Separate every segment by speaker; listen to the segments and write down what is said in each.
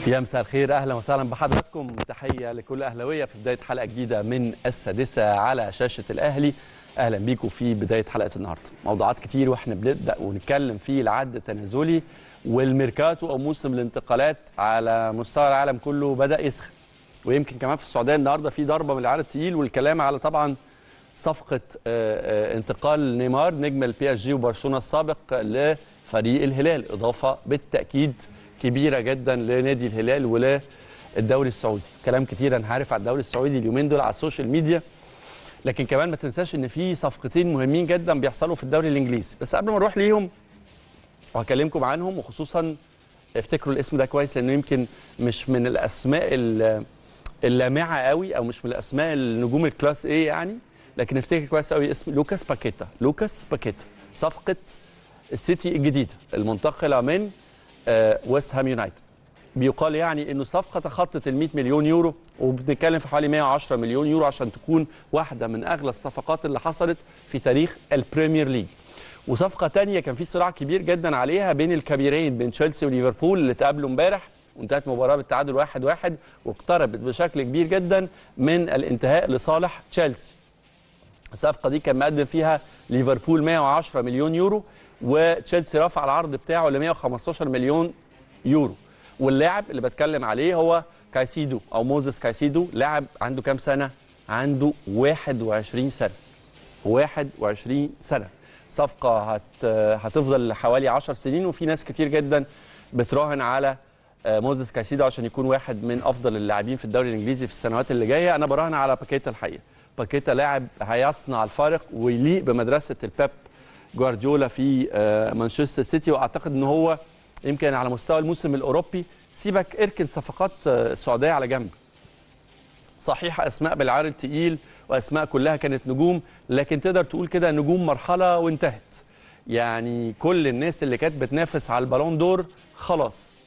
Speaker 1: يا مساء الخير اهلا وسهلا بحضراتكم تحيه لكل اهلاويه في بدايه حلقه جديده من السادسه على شاشه الاهلي اهلا بيكم في بدايه حلقه النهارده موضوعات كتير واحنا بنبدا ونتكلم في العد التنازلي والميركاتو او موسم الانتقالات على مستوى العالم كله بدا يسخن ويمكن كمان في السعوديه النهارده في ضربه من العيار التقيل والكلام على طبعا صفقه آه، آه، انتقال نيمار نجم البي اس جي وبرشلونه السابق لفريق الهلال اضافه بالتاكيد كبيره جدا لنادي الهلال وللدوري السعودي كلام كتير انا عارف على الدوري السعودي اليومين دول على السوشيال ميديا لكن كمان ما تنساش ان في صفقتين مهمين جدا بيحصلوا في الدوري الانجليزي بس قبل ما نروح ليهم وهكلمكم عنهم وخصوصا افتكروا الاسم ده كويس لانه يمكن مش من الاسماء ال- اللامعه قوي او مش من الاسماء النجوم الكلاس ايه يعني لكن افتكر كويس قوي اسم لوكاس باكيتا لوكاس باكيتا صفقه السيتي الجديده المنتقله من آه، ويست هام يونايتد بيقال يعني انه صفقه تخطت ال 100 مليون يورو وبنتكلم في حوالي 110 مليون يورو عشان تكون واحده من اغلى الصفقات اللي حصلت في تاريخ البريمير ليج وصفقه تانية كان في صراع كبير جدا عليها بين الكبيرين بين تشيلسي وليفربول اللي اتقابلوا امبارح وانتهت مباراه بالتعادل واحد واحد واقتربت بشكل كبير جدا من الانتهاء لصالح تشيلسي الصفقه دي كان مقدم فيها ليفربول 110 مليون يورو وتشيلسي رفع العرض بتاعه ل 115 مليون يورو واللاعب اللي بتكلم عليه هو كايسيدو او موزيس كايسيدو لاعب عنده كام سنه عنده 21 سنه 21 سنه صفقه هت هتفضل حوالي 10 سنين وفي ناس كتير جدا بتراهن على آه، موزيس كايسيدو عشان يكون واحد من افضل اللاعبين في الدوري الانجليزي في السنوات اللي جايه انا براهن على باكيتا الحقيقه باكيتا لاعب هيصنع الفارق ويليق بمدرسه البيب جوارديولا في آه، مانشستر سيتي واعتقد ان هو يمكن على مستوى الموسم الاوروبي سيبك اركن صفقات آه، السعوديه على جنب صحيح اسماء بالعار التقيل واسماء كلها كانت نجوم لكن تقدر تقول كده نجوم مرحله وانتهت يعني كل الناس اللي كانت بتنافس على البالون دور خلاص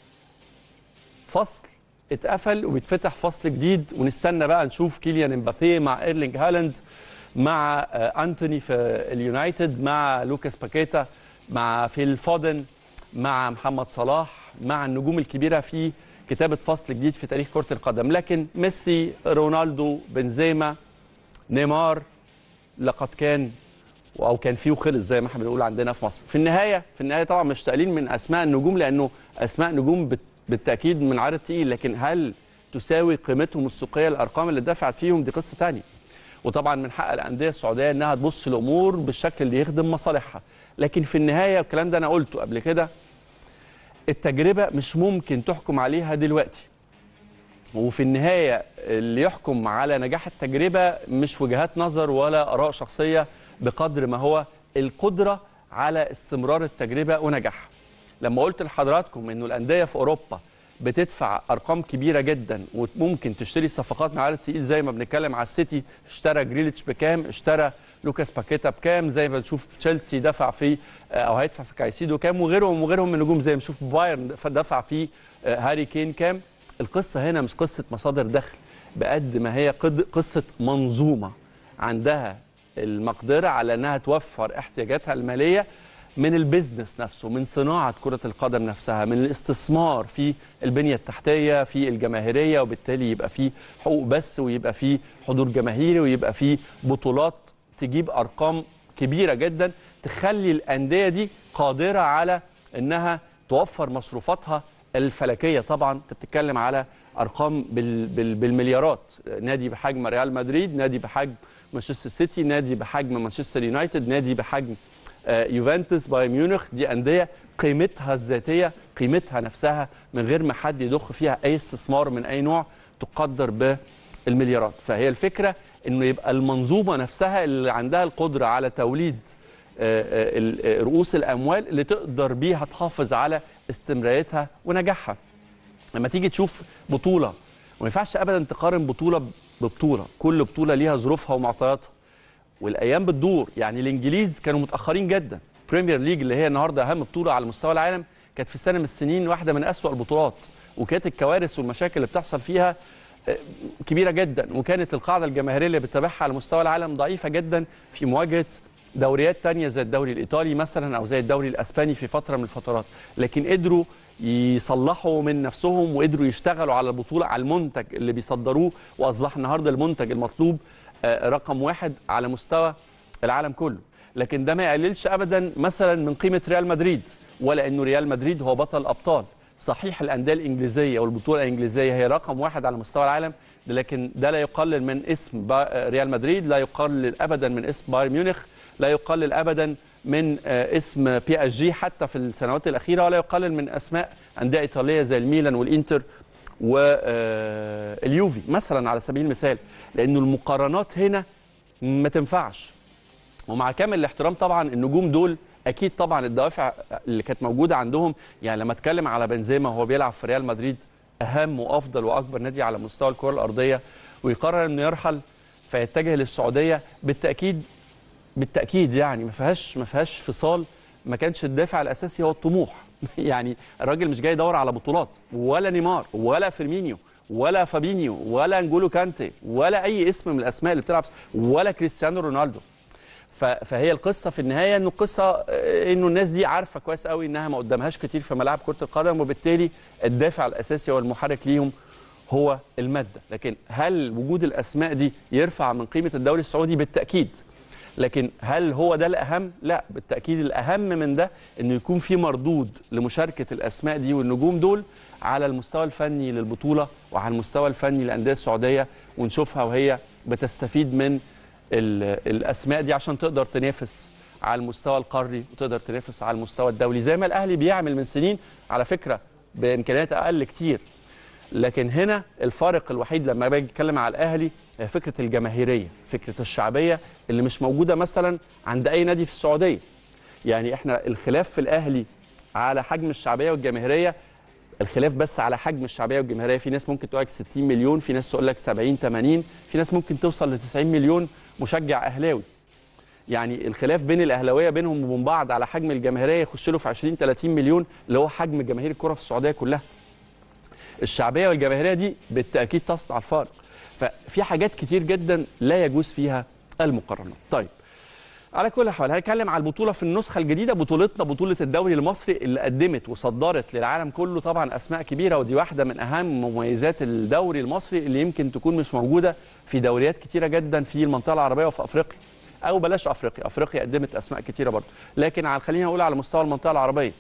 Speaker 1: فصل اتقفل وبيتفتح فصل جديد ونستنى بقى نشوف كيليان امبابي مع ايرلينج هالاند مع آه، انتوني في اليونايتد مع لوكاس باكيتا مع فيل فودن مع محمد صلاح مع النجوم الكبيره في كتابه فصل جديد في تاريخ كره القدم لكن ميسي رونالدو بنزيما نيمار لقد كان او كان فيه وخلص زي ما احنا بنقول عندنا في مصر في النهايه في النهايه طبعا مش تقليل من اسماء النجوم لانه اسماء نجوم بت- بالتاكيد من عرض تقيل لكن هل تساوي قيمتهم السوقيه الارقام اللي دفعت فيهم دي قصه ثانيه وطبعا من حق الانديه السعوديه انها تبص الامور بالشكل اللي يخدم مصالحها لكن في النهايه والكلام ده انا قلته قبل كده التجربه مش ممكن تحكم عليها دلوقتي وفي النهايه اللي يحكم على نجاح التجربه مش وجهات نظر ولا اراء شخصيه بقدر ما هو القدره على استمرار التجربه ونجاحها. لما قلت لحضراتكم انه الانديه في اوروبا بتدفع ارقام كبيره جدا وممكن تشتري صفقات من عدد تقيل زي ما بنتكلم على السيتي اشترى جريليتش بكام اشترى لوكاس باكيتا بكام زي ما نشوف تشيلسي دفع في او هيدفع في كايسيدو كام وغيرهم وغيرهم من النجوم زي ما نشوف بايرن دفع في هاري كين كام القصه هنا مش قصه مصادر دخل بقد ما هي قد- قصه منظومه عندها المقدره على انها توفر احتياجاتها الماليه من البيزنس نفسه من صناعه كره القدم نفسها من الاستثمار في البنيه التحتيه في الجماهيريه وبالتالي يبقى في حقوق بث ويبقى في حضور جماهيري ويبقى في بطولات تجيب ارقام كبيره جدا تخلي الانديه دي قادره على انها توفر مصروفاتها الفلكيه طبعا انت بتتكلم على ارقام بال بال بالمليارات نادي بحجم ريال مدريد نادي بحجم مانشستر سيتي نادي بحجم مانشستر يونايتد نادي بحجم آه، يوفنتوس بايرن ميونخ دي انديه قيمتها الذاتيه قيمتها نفسها من غير ما حد يضخ فيها اي استثمار من اي نوع تقدر بالمليارات فهي الفكره انه يبقى المنظومه نفسها اللي عندها القدره على توليد آه، آه، ال- آه، رؤوس الاموال اللي تقدر بيها تحافظ على استمراريتها ونجاحها لما تيجي تشوف بطوله وما ينفعش ابدا تقارن بطوله ببطوله كل بطوله ليها ظروفها ومعطياتها والايام بتدور يعني الانجليز كانوا متاخرين جدا بريمير ليج اللي هي النهارده اهم بطوله على مستوى العالم كانت في سنه من السنين واحده من أسوأ البطولات وكانت الكوارث والمشاكل اللي بتحصل فيها آه، كبيره جدا وكانت القاعده الجماهيريه اللي بتتابعها على مستوى العالم ضعيفه جدا في مواجهه دوريات تانية زي الدوري الايطالي مثلا او زي الدوري الاسباني في فتره من الفترات لكن قدروا يصلحوا من نفسهم وقدروا يشتغلوا على البطوله على المنتج اللي بيصدروه واصبح النهارده المنتج المطلوب آه، رقم واحد على مستوى العالم كله لكن ده ما يقللش ابدا مثلا من قيمه ريال مدريد ولا انه ريال مدريد هو بطل ابطال صحيح الانديه الانجليزيه والبطوله الانجليزيه هي رقم واحد على مستوى العالم لكن ده لا يقلل من اسم با- ريال مدريد لا يقلل ابدا من اسم بايرن ميونخ لا يقلل ابدا من آه، اسم بي اس جي حتى في السنوات الاخيره ولا يقلل من اسماء انديه ايطاليه زي الميلان والانتر واليوفي مثلا على سبيل المثال لانه المقارنات هنا ما تنفعش ومع كامل الاحترام طبعا النجوم دول اكيد طبعا الدوافع اللي كانت موجوده عندهم يعني لما اتكلم على بنزيما وهو بيلعب في ريال مدريد اهم وافضل واكبر نادي على مستوى الكره الارضيه ويقرر انه يرحل فيتجه للسعوديه بالتاكيد بالتاكيد يعني ما فيهاش ما فيهاش فصال ما كانش الدافع الاساسي هو الطموح يعني الراجل مش جاي يدور على بطولات ولا نيمار ولا فيرمينيو ولا فابينيو ولا انجولو كانتي ولا اي اسم من الاسماء اللي بتلعب ولا كريستيانو رونالدو ف- فهي القصه في النهايه انه القصه آه، انه الناس دي عارفه كويس قوي انها ما قدامهاش كتير في ملاعب كره القدم وبالتالي الدافع الاساسي والمحرك ليهم هو الماده لكن هل وجود الاسماء دي يرفع من قيمه الدوري السعودي بالتاكيد لكن هل هو ده الاهم لا بالتاكيد الاهم من ده انه يكون في مردود لمشاركه الاسماء دي والنجوم دول على المستوى الفني للبطوله وعلى المستوى الفني للانديه السعوديه ونشوفها وهي بتستفيد من ال- الاسماء دي عشان تقدر تنافس على المستوى القاري وتقدر تنافس على المستوى الدولي زي ما الاهلي بيعمل من سنين على فكره بامكانيات اقل كتير لكن هنا الفارق الوحيد لما باجي اتكلم على الاهلي هي فكره الجماهيريه فكره الشعبيه اللي مش موجوده مثلا عند اي نادي في السعوديه يعني احنا الخلاف في الاهلي على حجم الشعبيه والجماهيريه الخلاف بس على حجم الشعبيه والجماهيريه في ناس ممكن تقول لك 60 مليون في ناس تقول لك 70 80 في ناس ممكن توصل ل 90 مليون مشجع اهلاوي يعني الخلاف بين الاهلاويه بينهم وبين بعض على حجم الجماهيريه يخش له في 20 30 مليون اللي هو حجم جماهير الكره في السعوديه كلها الشعبيه والجماهيريه دي بالتاكيد تصنع الفارق ففي حاجات كتير جدا لا يجوز فيها المقارنات طيب على كل حال هنتكلم على البطوله في النسخه الجديده بطولتنا بطوله الدوري المصري اللي قدمت وصدرت للعالم كله طبعا اسماء كبيره ودي واحده من اهم مميزات الدوري المصري اللي يمكن تكون مش موجوده في دوريات كتيره جدا في المنطقه العربيه وفي افريقيا او بلاش افريقيا افريقيا قدمت اسماء كتيره برضه لكن على خلينا نقول على مستوى المنطقه العربيه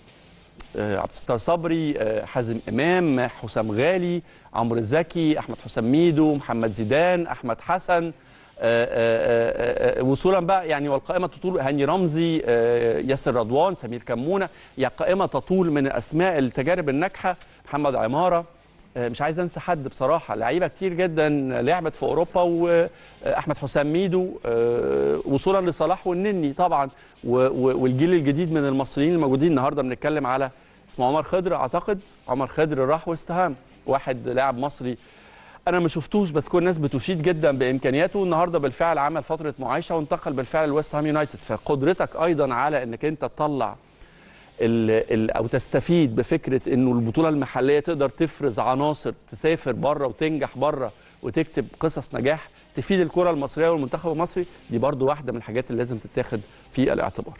Speaker 1: آه، عبد الستار صبري آه، حازم امام حسام غالي عمرو زكي احمد حسام ميدو محمد زيدان احمد حسن آه، آه، آه، آه، وصولا بقى يعني والقائمه تطول هاني رمزي آه، ياسر رضوان سمير كمونه يعني قائمه تطول من اسماء التجارب الناجحه محمد عماره آه، مش عايز انسى حد بصراحه لعيبه كتير جدا لعبت في اوروبا واحمد حسام ميدو آه، وصولا لصلاح والنني طبعا و- و- والجيل الجديد من المصريين الموجودين النهارده بنتكلم على اسمه عمر خضر اعتقد عمر خضر راح واستهام واحد لاعب مصري انا ما شفتوش بس كل الناس بتشيد جدا بامكانياته النهارده بالفعل عمل فتره معايشه وانتقل بالفعل لويست هام يونايتد فقدرتك ايضا على انك انت تطلع ال ال او تستفيد بفكره انه البطوله المحليه تقدر تفرز عناصر تسافر بره وتنجح بره وتكتب قصص نجاح تفيد الكره المصريه والمنتخب المصري دي برضو واحده من الحاجات اللي لازم تتاخد في الاعتبار.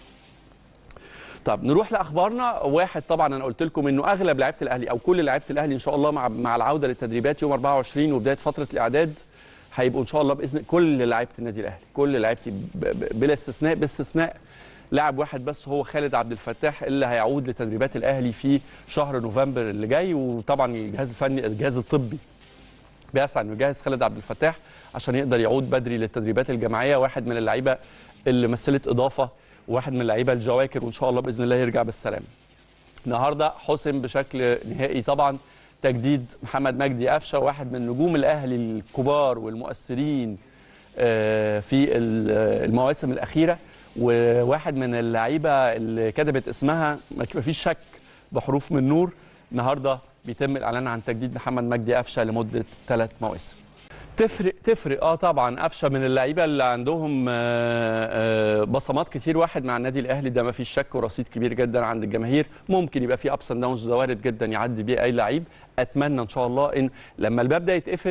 Speaker 1: طب نروح لاخبارنا واحد طبعا انا قلت لكم انه اغلب لعيبه الاهلي او كل لعيبه الاهلي ان شاء الله مع مع العوده للتدريبات يوم 24 وبدايه فتره الاعداد هيبقوا ان شاء الله باذن كل لعيبه النادي الاهلي كل لعيبتي ب- ب- بلا استثناء باستثناء لاعب واحد بس هو خالد عبد الفتاح اللي هيعود لتدريبات الاهلي في شهر نوفمبر اللي جاي وطبعا الجهاز الفني الجهاز الطبي بيسعى انه يجهز خالد عبد الفتاح عشان يقدر يعود بدري للتدريبات الجماعيه واحد من اللعيبه اللي مثلت اضافه واحد من اللعيبه الجواكر وان شاء الله باذن الله يرجع بالسلامه. النهارده حسم بشكل نهائي طبعا تجديد محمد مجدي قفشه واحد من نجوم الاهلي الكبار والمؤثرين آه، في ال- المواسم الاخيره وواحد من اللعيبه اللي كتبت اسمها ما فيش شك بحروف من نور النهارده بيتم الاعلان عن تجديد محمد مجدي قفشه لمده ثلاث مواسم. تفرق تفرق اه طبعا قفشه من اللعيبه اللي عندهم آه، آه، بصمات كتير واحد مع النادي الاهلي ده ما فيش شك ورصيد كبير جدا عند الجماهير ممكن يبقى فيه ابس اند داونز وده وارد جدا يعدي بيه اي لعيب اتمنى ان شاء الله ان لما الباب ده يتقفل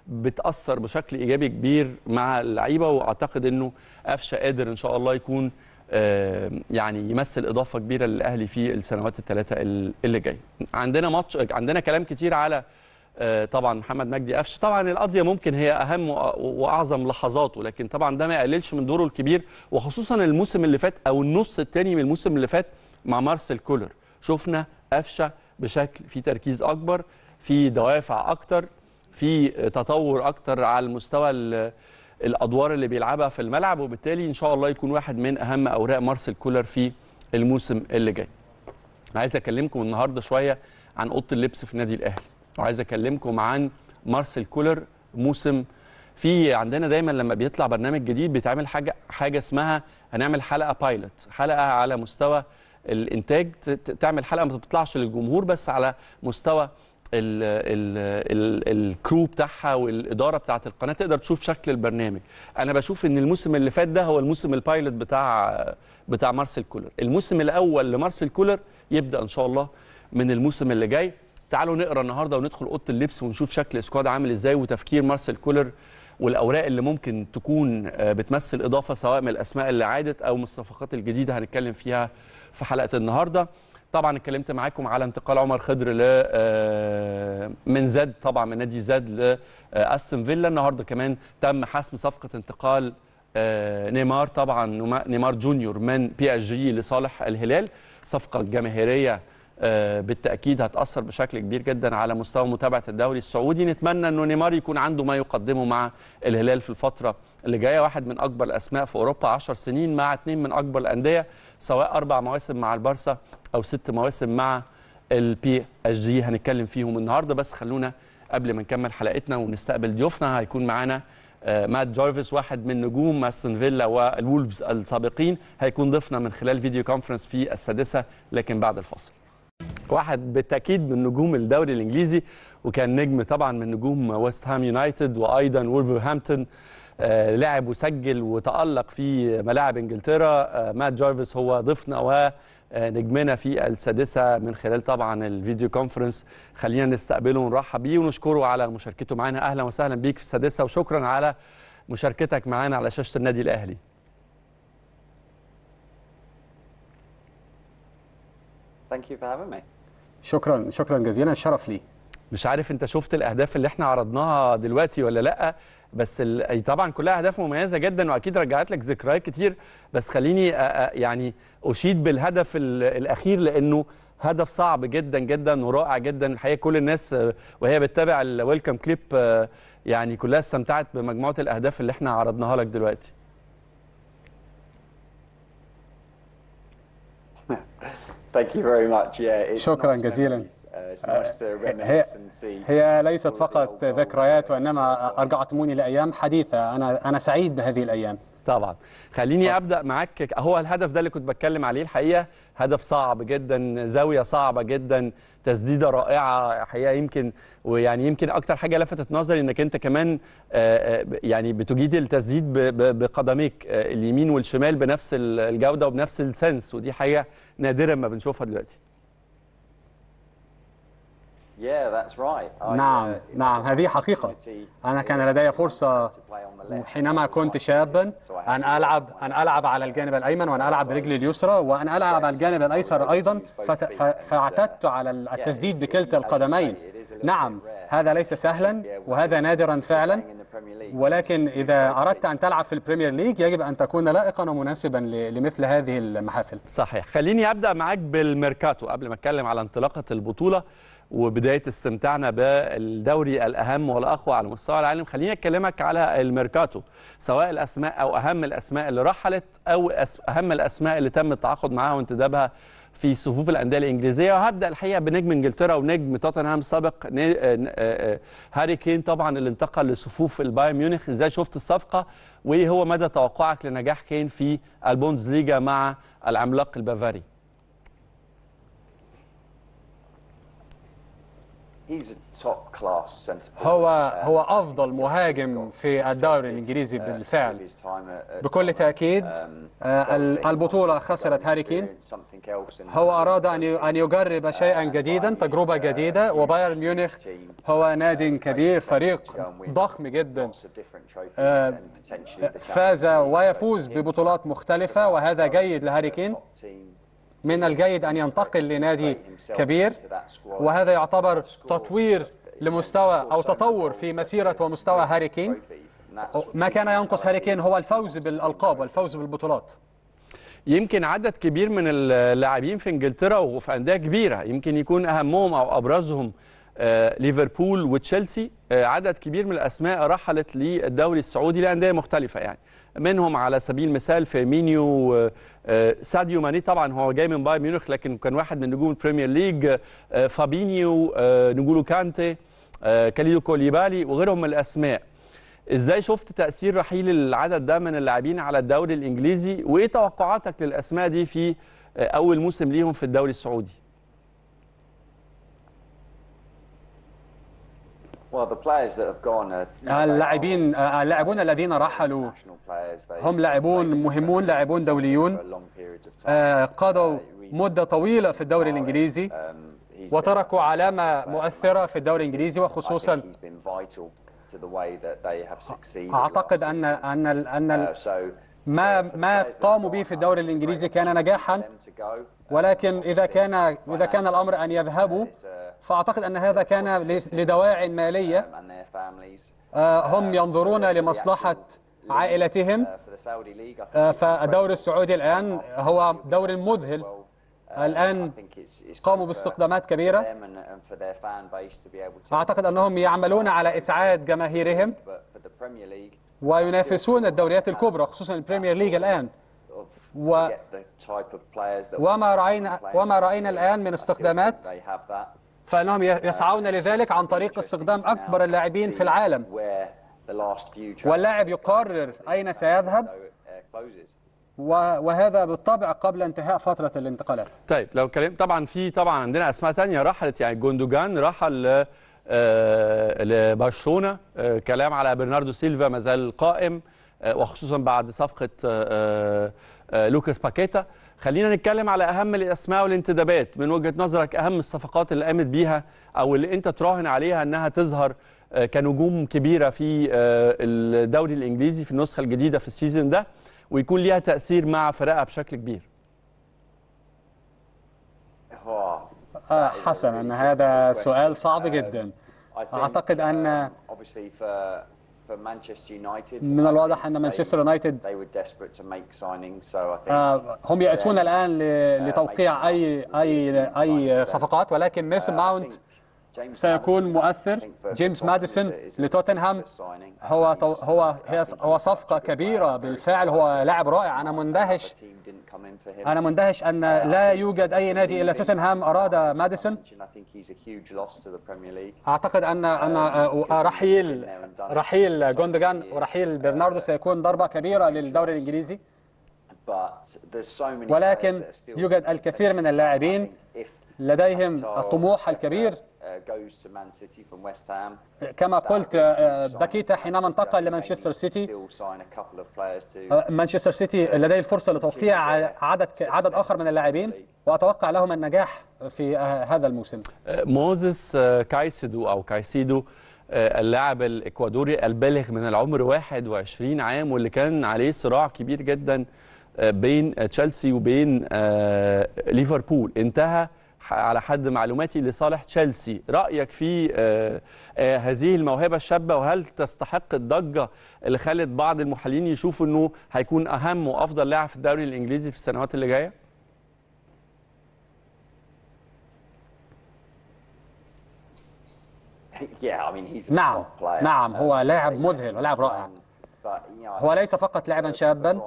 Speaker 1: بتاثر بشكل ايجابي كبير مع اللعيبه واعتقد انه قفشه قادر ان شاء الله يكون آه، يعني يمثل اضافه كبيره للاهلي في السنوات الثلاثه اللي جايه عندنا ماتش عندنا كلام كتير على آه، طبعا محمد مجدي قفشه طبعا القضيه ممكن هي اهم وأ- واعظم لحظاته لكن طبعا ده ما يقللش من دوره الكبير وخصوصا الموسم اللي فات او النص الثاني من الموسم اللي فات مع مارسيل كولر شفنا قفشه بشكل في تركيز اكبر في دوافع اكتر في تطور اكتر على المستوى ال- الادوار اللي بيلعبها في الملعب وبالتالي ان شاء الله يكون واحد من اهم اوراق مارسيل كولر في الموسم اللي جاي عايز اكلمكم النهارده شويه عن اوضه اللبس في النادي الاهلي وعايز اكلمكم عن مارسيل كولر موسم في عندنا دايما لما بيطلع برنامج جديد بيتعمل حاجه حاجه اسمها هنعمل حلقه بايلوت حلقه على مستوى الانتاج ت- ت- تعمل حلقه ما بتطلعش للجمهور بس على مستوى ال ال ال الكرو بتاعها والاداره بتاعت القناه تقدر تشوف شكل البرنامج انا بشوف ان الموسم اللي فات ده هو الموسم البايلوت بتاع بتاع مارسيل كولر الموسم الاول لمارسيل كولر يبدا ان شاء الله من الموسم اللي جاي تعالوا نقرا النهارده وندخل اوضه اللبس ونشوف شكل السكواد عامل ازاي وتفكير مارسيل كولر والاوراق اللي ممكن تكون آه، بتمثل اضافه سواء من الاسماء اللي عادت او من الصفقات الجديده هنتكلم فيها في حلقه النهارده طبعا اتكلمت معاكم على انتقال عمر خضر ل آه، من زد طبعا من نادي زد لاستون فيلا النهارده كمان تم حسم صفقه انتقال آه، نيمار طبعا نما- نيمار جونيور من بي اس جي لصالح الهلال صفقه جماهيريه آه، بالتاكيد هتاثر بشكل كبير جدا على مستوى متابعه الدوري السعودي نتمنى انه نيمار يكون عنده ما يقدمه مع الهلال في الفتره اللي جايه واحد من اكبر الاسماء في اوروبا 10 سنين مع اثنين من اكبر الانديه سواء اربع مواسم مع البارسا او ست مواسم مع البي اس جي هنتكلم فيهم النهارده بس خلونا قبل ما نكمل حلقتنا ونستقبل ضيوفنا هيكون معانا آه، مات جارفيس واحد من نجوم استون فيلا والولفز السابقين هيكون ضيفنا من خلال فيديو كونفرنس في السادسه لكن بعد الفاصل واحد بالتاكيد من نجوم الدوري الانجليزي وكان نجم طبعا من نجوم ويست هام يونايتد وايضا وولفرهامبتون آه، لعب وسجل وتالق في ملاعب انجلترا آه، مات جارفيس هو ضيفنا ونجمنا في السادسه من خلال طبعا الفيديو كونفرنس خلينا نستقبله ونرحب بيه ونشكره على مشاركته معنا اهلا وسهلا بيك في السادسه وشكرا على مشاركتك معنا على شاشه النادي الاهلي
Speaker 2: Thank you for having me.
Speaker 3: شكرا شكرا جزيلا الشرف لي
Speaker 1: مش عارف انت شفت الاهداف اللي احنا عرضناها دلوقتي ولا لا بس ال... أي طبعا كلها اهداف مميزه جدا واكيد رجعت لك ذكريات كتير بس خليني أ- أ- يعني اشيد بالهدف ال... الاخير لانه هدف صعب جدا جدا ورائع جدا الحقيقه كل الناس آه، وهي بتتابع الويلكم كليب آه، يعني كلها استمتعت بمجموعه الاهداف اللي احنا عرضناها لك دلوقتي
Speaker 2: Thank you very much. Yeah, it's
Speaker 3: شكراً
Speaker 2: nice
Speaker 3: جزيلاً.
Speaker 2: memories. Uh, it's nice to
Speaker 3: هي,
Speaker 2: reminisce and see.
Speaker 3: هي ليست
Speaker 2: all the
Speaker 3: فقط
Speaker 2: old
Speaker 3: ذكريات
Speaker 2: goals.
Speaker 3: وإنما أرجعتموني لأيام حديثة أنا أنا سعيد بهذه الأيام
Speaker 1: طبعا خليني ابدا معاك هو الهدف ده اللي كنت بتكلم عليه الحقيقه هدف صعب جدا زاويه صعبه جدا تسديده رائعه حقيقه يمكن ويعني يمكن اكتر حاجه لفتت نظري انك انت كمان آه، آه، يعني بتجيد التسديد ب- ب- بقدميك آه، اليمين والشمال بنفس ال- الجوده وبنفس السنس ودي حاجه نادرا ما بنشوفها دلوقتي
Speaker 2: Yeah, that's right. I,
Speaker 3: نعم
Speaker 2: uh,
Speaker 3: نعم هذه حقيقة أنا كان لدي فرصة
Speaker 2: to play on the left.
Speaker 3: حينما كنت شابا أن ألعب أن ألعب على الجانب الأيمن وأن ألعب برجلي اليسرى وأن ألعب على الجانب الأيسر أيضا فت- ف- فاعتدت على التسديد بكلتا القدمين نعم هذا ليس سهلا وهذا نادرا فعلا
Speaker 2: in the Premier League.
Speaker 3: ولكن إذا أردت أن تلعب في البريمير ليج يجب أن تكون لائقا ومناسبا ل- لمثل هذه المحافل
Speaker 1: صحيح خليني ابدا معاك بالميركاتو قبل ما اتكلم على انطلاقه البطوله وبدايه استمتاعنا بالدوري الاهم والاقوى على مستوى العالم خليني اكلمك على الميركاتو سواء الاسماء او اهم الاسماء اللي رحلت او أس- اهم الاسماء اللي تم التعاقد معاها وانتدابها في صفوف الانديه الانجليزيه وهبدا الحقيقه بنجم انجلترا ونجم توتنهام سابق نا- آه، آه، هاري كين طبعا اللي انتقل لصفوف البايرن ميونخ ازاي شفت الصفقه وايه هو مدى توقعك لنجاح كين في البوندسليجا مع العملاق البافاري
Speaker 2: he's a top class centre forward.
Speaker 3: هو
Speaker 2: Um,
Speaker 3: هو افضل مهاجم في الدوري الانجليزي
Speaker 2: uh,
Speaker 3: بالفعل
Speaker 2: his time at- at
Speaker 3: بكل
Speaker 2: Tottenham.
Speaker 3: تاكيد
Speaker 2: Um,
Speaker 3: آه، ال-
Speaker 2: probably
Speaker 3: البطوله
Speaker 2: wanted to
Speaker 3: خسرت
Speaker 2: go
Speaker 3: هاري كين
Speaker 2: experience something else and-
Speaker 3: هو اراد ان ي- ان يجرب شيئا جديدا تجربه جديده وبايرن ميونخ هو نادي كبير فريق ضخم جدا
Speaker 2: Lots of different trophies
Speaker 3: آه،
Speaker 2: and potentially the
Speaker 3: فاز
Speaker 2: Champions League.
Speaker 3: ويفوز ببطولات مختلفه وهذا جيد لهاري كين
Speaker 2: Top team.
Speaker 3: من الجيد ان ينتقل لنادي كبير وهذا يعتبر تطوير لمستوى او تطور في مسيره ومستوى هاري كين
Speaker 2: And that's
Speaker 3: ما كان ينقص هاري كين هو الفوز بالالقاب والفوز بالبطولات
Speaker 1: يمكن عدد كبير من اللاعبين في انجلترا وفي انديه كبيره يمكن يكون اهمهم او ابرزهم آه، ليفربول وتشيلسي آه، عدد كبير من الاسماء رحلت للدوري السعودي لانديه مختلفه يعني منهم على سبيل المثال فيرمينيو آه، آه، ساديو ماني طبعا هو جاي من بايرن ميونخ لكن كان واحد من نجوم البريمير ليج آه، فابينيو آه، نجولو كانتي آه، كاليدو كوليبالي وغيرهم من الاسماء ازاي شفت تاثير رحيل العدد ده من اللاعبين على الدوري الانجليزي وايه توقعاتك للاسماء دي في آه، اول موسم ليهم في الدوري السعودي
Speaker 2: Well, the players that have gone are
Speaker 3: اللاعبين آه، اللاعبون الذين رحلوا
Speaker 2: international players. They-
Speaker 3: هم لاعبون مهمون لاعبون دوليون
Speaker 2: for long periods of time.
Speaker 3: آه، قضوا مدة طويلة في الدوري الإنجليزي
Speaker 2: Um, he's
Speaker 3: وتركوا علامة مؤثرة في الدوري الإنجليزي
Speaker 2: I
Speaker 3: وخصوصا
Speaker 2: think he's been vital to the way that they have succeeded.
Speaker 3: أعتقد أن أن ال- أن ال-
Speaker 2: Uh, so
Speaker 3: ما
Speaker 2: for the
Speaker 3: ما
Speaker 2: players that
Speaker 3: قاموا
Speaker 2: have
Speaker 3: به
Speaker 2: gone,
Speaker 3: في الدوري
Speaker 2: I think it's
Speaker 3: الإنجليزي
Speaker 2: great
Speaker 3: كان نجاحا
Speaker 2: for them to go. Uh,
Speaker 3: ولكن إذا كان إذا كان الأمر أن يذهبوا
Speaker 2: it's, uh,
Speaker 3: فأعتقد أن هذا كان لس- لدواعي مالية
Speaker 2: and their families.
Speaker 3: آه، هم ينظرون لمصلحة عائلتهم
Speaker 2: Uh, for the Saudi league, I think
Speaker 3: آه،
Speaker 2: it's
Speaker 3: فالدوري السعودي الآن هو دوري مذهل
Speaker 2: well, uh,
Speaker 3: الآن
Speaker 2: I think it's- it's
Speaker 3: قاموا
Speaker 2: great for
Speaker 3: باستخدامات كبيرة
Speaker 2: them and- and for their fan base to be able to-
Speaker 3: أعتقد أنهم يعملون على إسعاد جماهيرهم
Speaker 2: But for the Premier League,
Speaker 3: وينافسون الدوريات الكبرى خصوصا البريمير ليج الآن
Speaker 2: of-
Speaker 3: و-
Speaker 2: to get the type of players that
Speaker 3: وما
Speaker 2: we
Speaker 3: رأينا
Speaker 2: play in
Speaker 3: وما
Speaker 2: the
Speaker 3: رأينا
Speaker 2: Premier
Speaker 3: الآن
Speaker 2: League,
Speaker 3: من
Speaker 2: I still think
Speaker 3: استخدامات
Speaker 2: they have that.
Speaker 3: فإنهم ي- يسعون لذلك عن طريق استخدام أكبر اللاعبين في العالم
Speaker 2: Where the last few
Speaker 3: واللاعب يقرر أين سيذهب
Speaker 2: transfers, uh, closes.
Speaker 3: و- وهذا بالطبع قبل انتهاء فترة الانتقالات
Speaker 1: طيب لو كلام طبعا في طبعا عندنا اسماء تانية رحلت يعني جوندوجان رحل ل- آه، لبرشلونه آه، كلام على برناردو سيلفا ما زال قائم آه، وخصوصا بعد صفقه آه، آه، لوكاس باكيتا خلينا نتكلم على اهم الاسماء والانتدابات من وجهه نظرك اهم الصفقات اللي قامت بيها او اللي انت تراهن عليها انها تظهر آه، كنجوم كبيره في آه، الدوري الانجليزي في النسخه الجديده في السيزون ده ويكون ليها تاثير مع فرقها بشكل كبير
Speaker 2: Oh,
Speaker 3: آه،
Speaker 2: that is a
Speaker 3: حسنا
Speaker 2: really
Speaker 3: هذا
Speaker 2: good
Speaker 3: سؤال
Speaker 2: question.
Speaker 3: صعب
Speaker 2: Um,
Speaker 3: جدا
Speaker 2: I think,
Speaker 3: أعتقد أن
Speaker 2: um, obviously for for Manchester United
Speaker 3: من
Speaker 2: I
Speaker 3: الواضح
Speaker 2: think
Speaker 3: أن
Speaker 2: they-
Speaker 3: مانشستر يونايتد
Speaker 2: they were desperate to make signings so I think
Speaker 3: آه، هم يأسون الآن ل- لتوقيع أي أي أي صفقات ولكن ميسون ماونت سيكون مؤثر جيمس ماديسون لتوتنهام هو تو- هو هي- هو صفقة كبيرة بالفعل هو لاعب رائع أنا مندهش أنا مندهش أن لا يوجد أي نادي إلا توتنهام أراد ماديسون أعتقد أن أن آه، رحيل رحيل جوندوجان ورحيل برناردو سيكون ضربة كبيرة للدوري الإنجليزي ولكن يوجد الكثير من اللاعبين لديهم الطموح الكبير كما قلت آه، باكيتا حينما انتقل لمانشستر سيتي آه، مانشستر سيتي لديه الفرصة لتوقيع عدد عدد آخر من اللاعبين وأتوقع لهم النجاح في آه، هذا الموسم
Speaker 1: موزيس آه، كايسيدو او كايسيدو آه، اللاعب الاكوادوري البالغ من العمر 21 عام واللي كان عليه صراع كبير جدا آه، بين آه، تشيلسي وبين آه، ليفربول انتهى ح- على حد معلوماتي لصالح تشيلسي رايك في آه، آه، هذه الموهبه الشابه وهل تستحق الضجه اللي خلت بعض المحللين يشوفوا انه هيكون اهم وافضل لاعب في الدوري الانجليزي في السنوات اللي جايه
Speaker 3: نعم نعم هو لاعب مذهل ولاعب رائع هو ليس فقط لاعبا شابا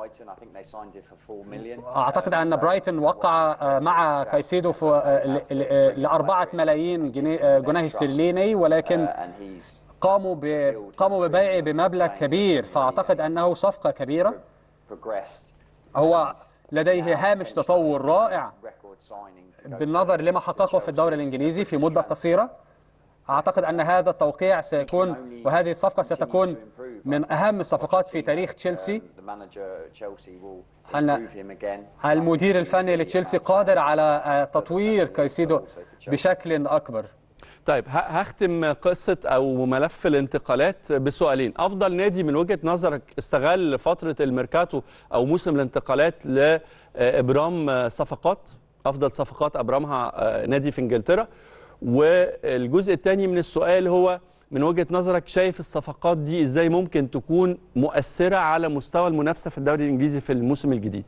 Speaker 3: أعتقد أن برايتون وقع آه، مع كايسيدو في آه، ل- ل- آه، لأربعة ملايين جنيه آه، جنيه استرليني ولكن قاموا ب... قاموا ببيعه بمبلغ كبير فأعتقد أنه صفقة كبيرة هو لديه هامش تطور رائع بالنظر لما حققه في الدوري الإنجليزي في مدة قصيرة أعتقد أن هذا التوقيع سيكون وهذه الصفقة ستكون من أهم الصفقات في تاريخ تشيلسي
Speaker 2: The manager at Chelsea will
Speaker 3: أن
Speaker 2: improve him again.
Speaker 3: المدير الفني لتشيلسي قادر على آه، تطوير كايسيدو بشكل أكبر
Speaker 1: طيب ه- هختم قصة أو ملف الانتقالات بسؤالين أفضل نادي من وجهة نظرك استغل فترة الميركاتو أو موسم الانتقالات لإبرام صفقات أفضل صفقات أبرمها آه، نادي في إنجلترا والجزء الثاني من السؤال هو من وجهة نظرك شايف الصفقات دي إزاي ممكن تكون مؤثرة على مستوى المنافسة في الدوري الإنجليزي في الموسم الجديد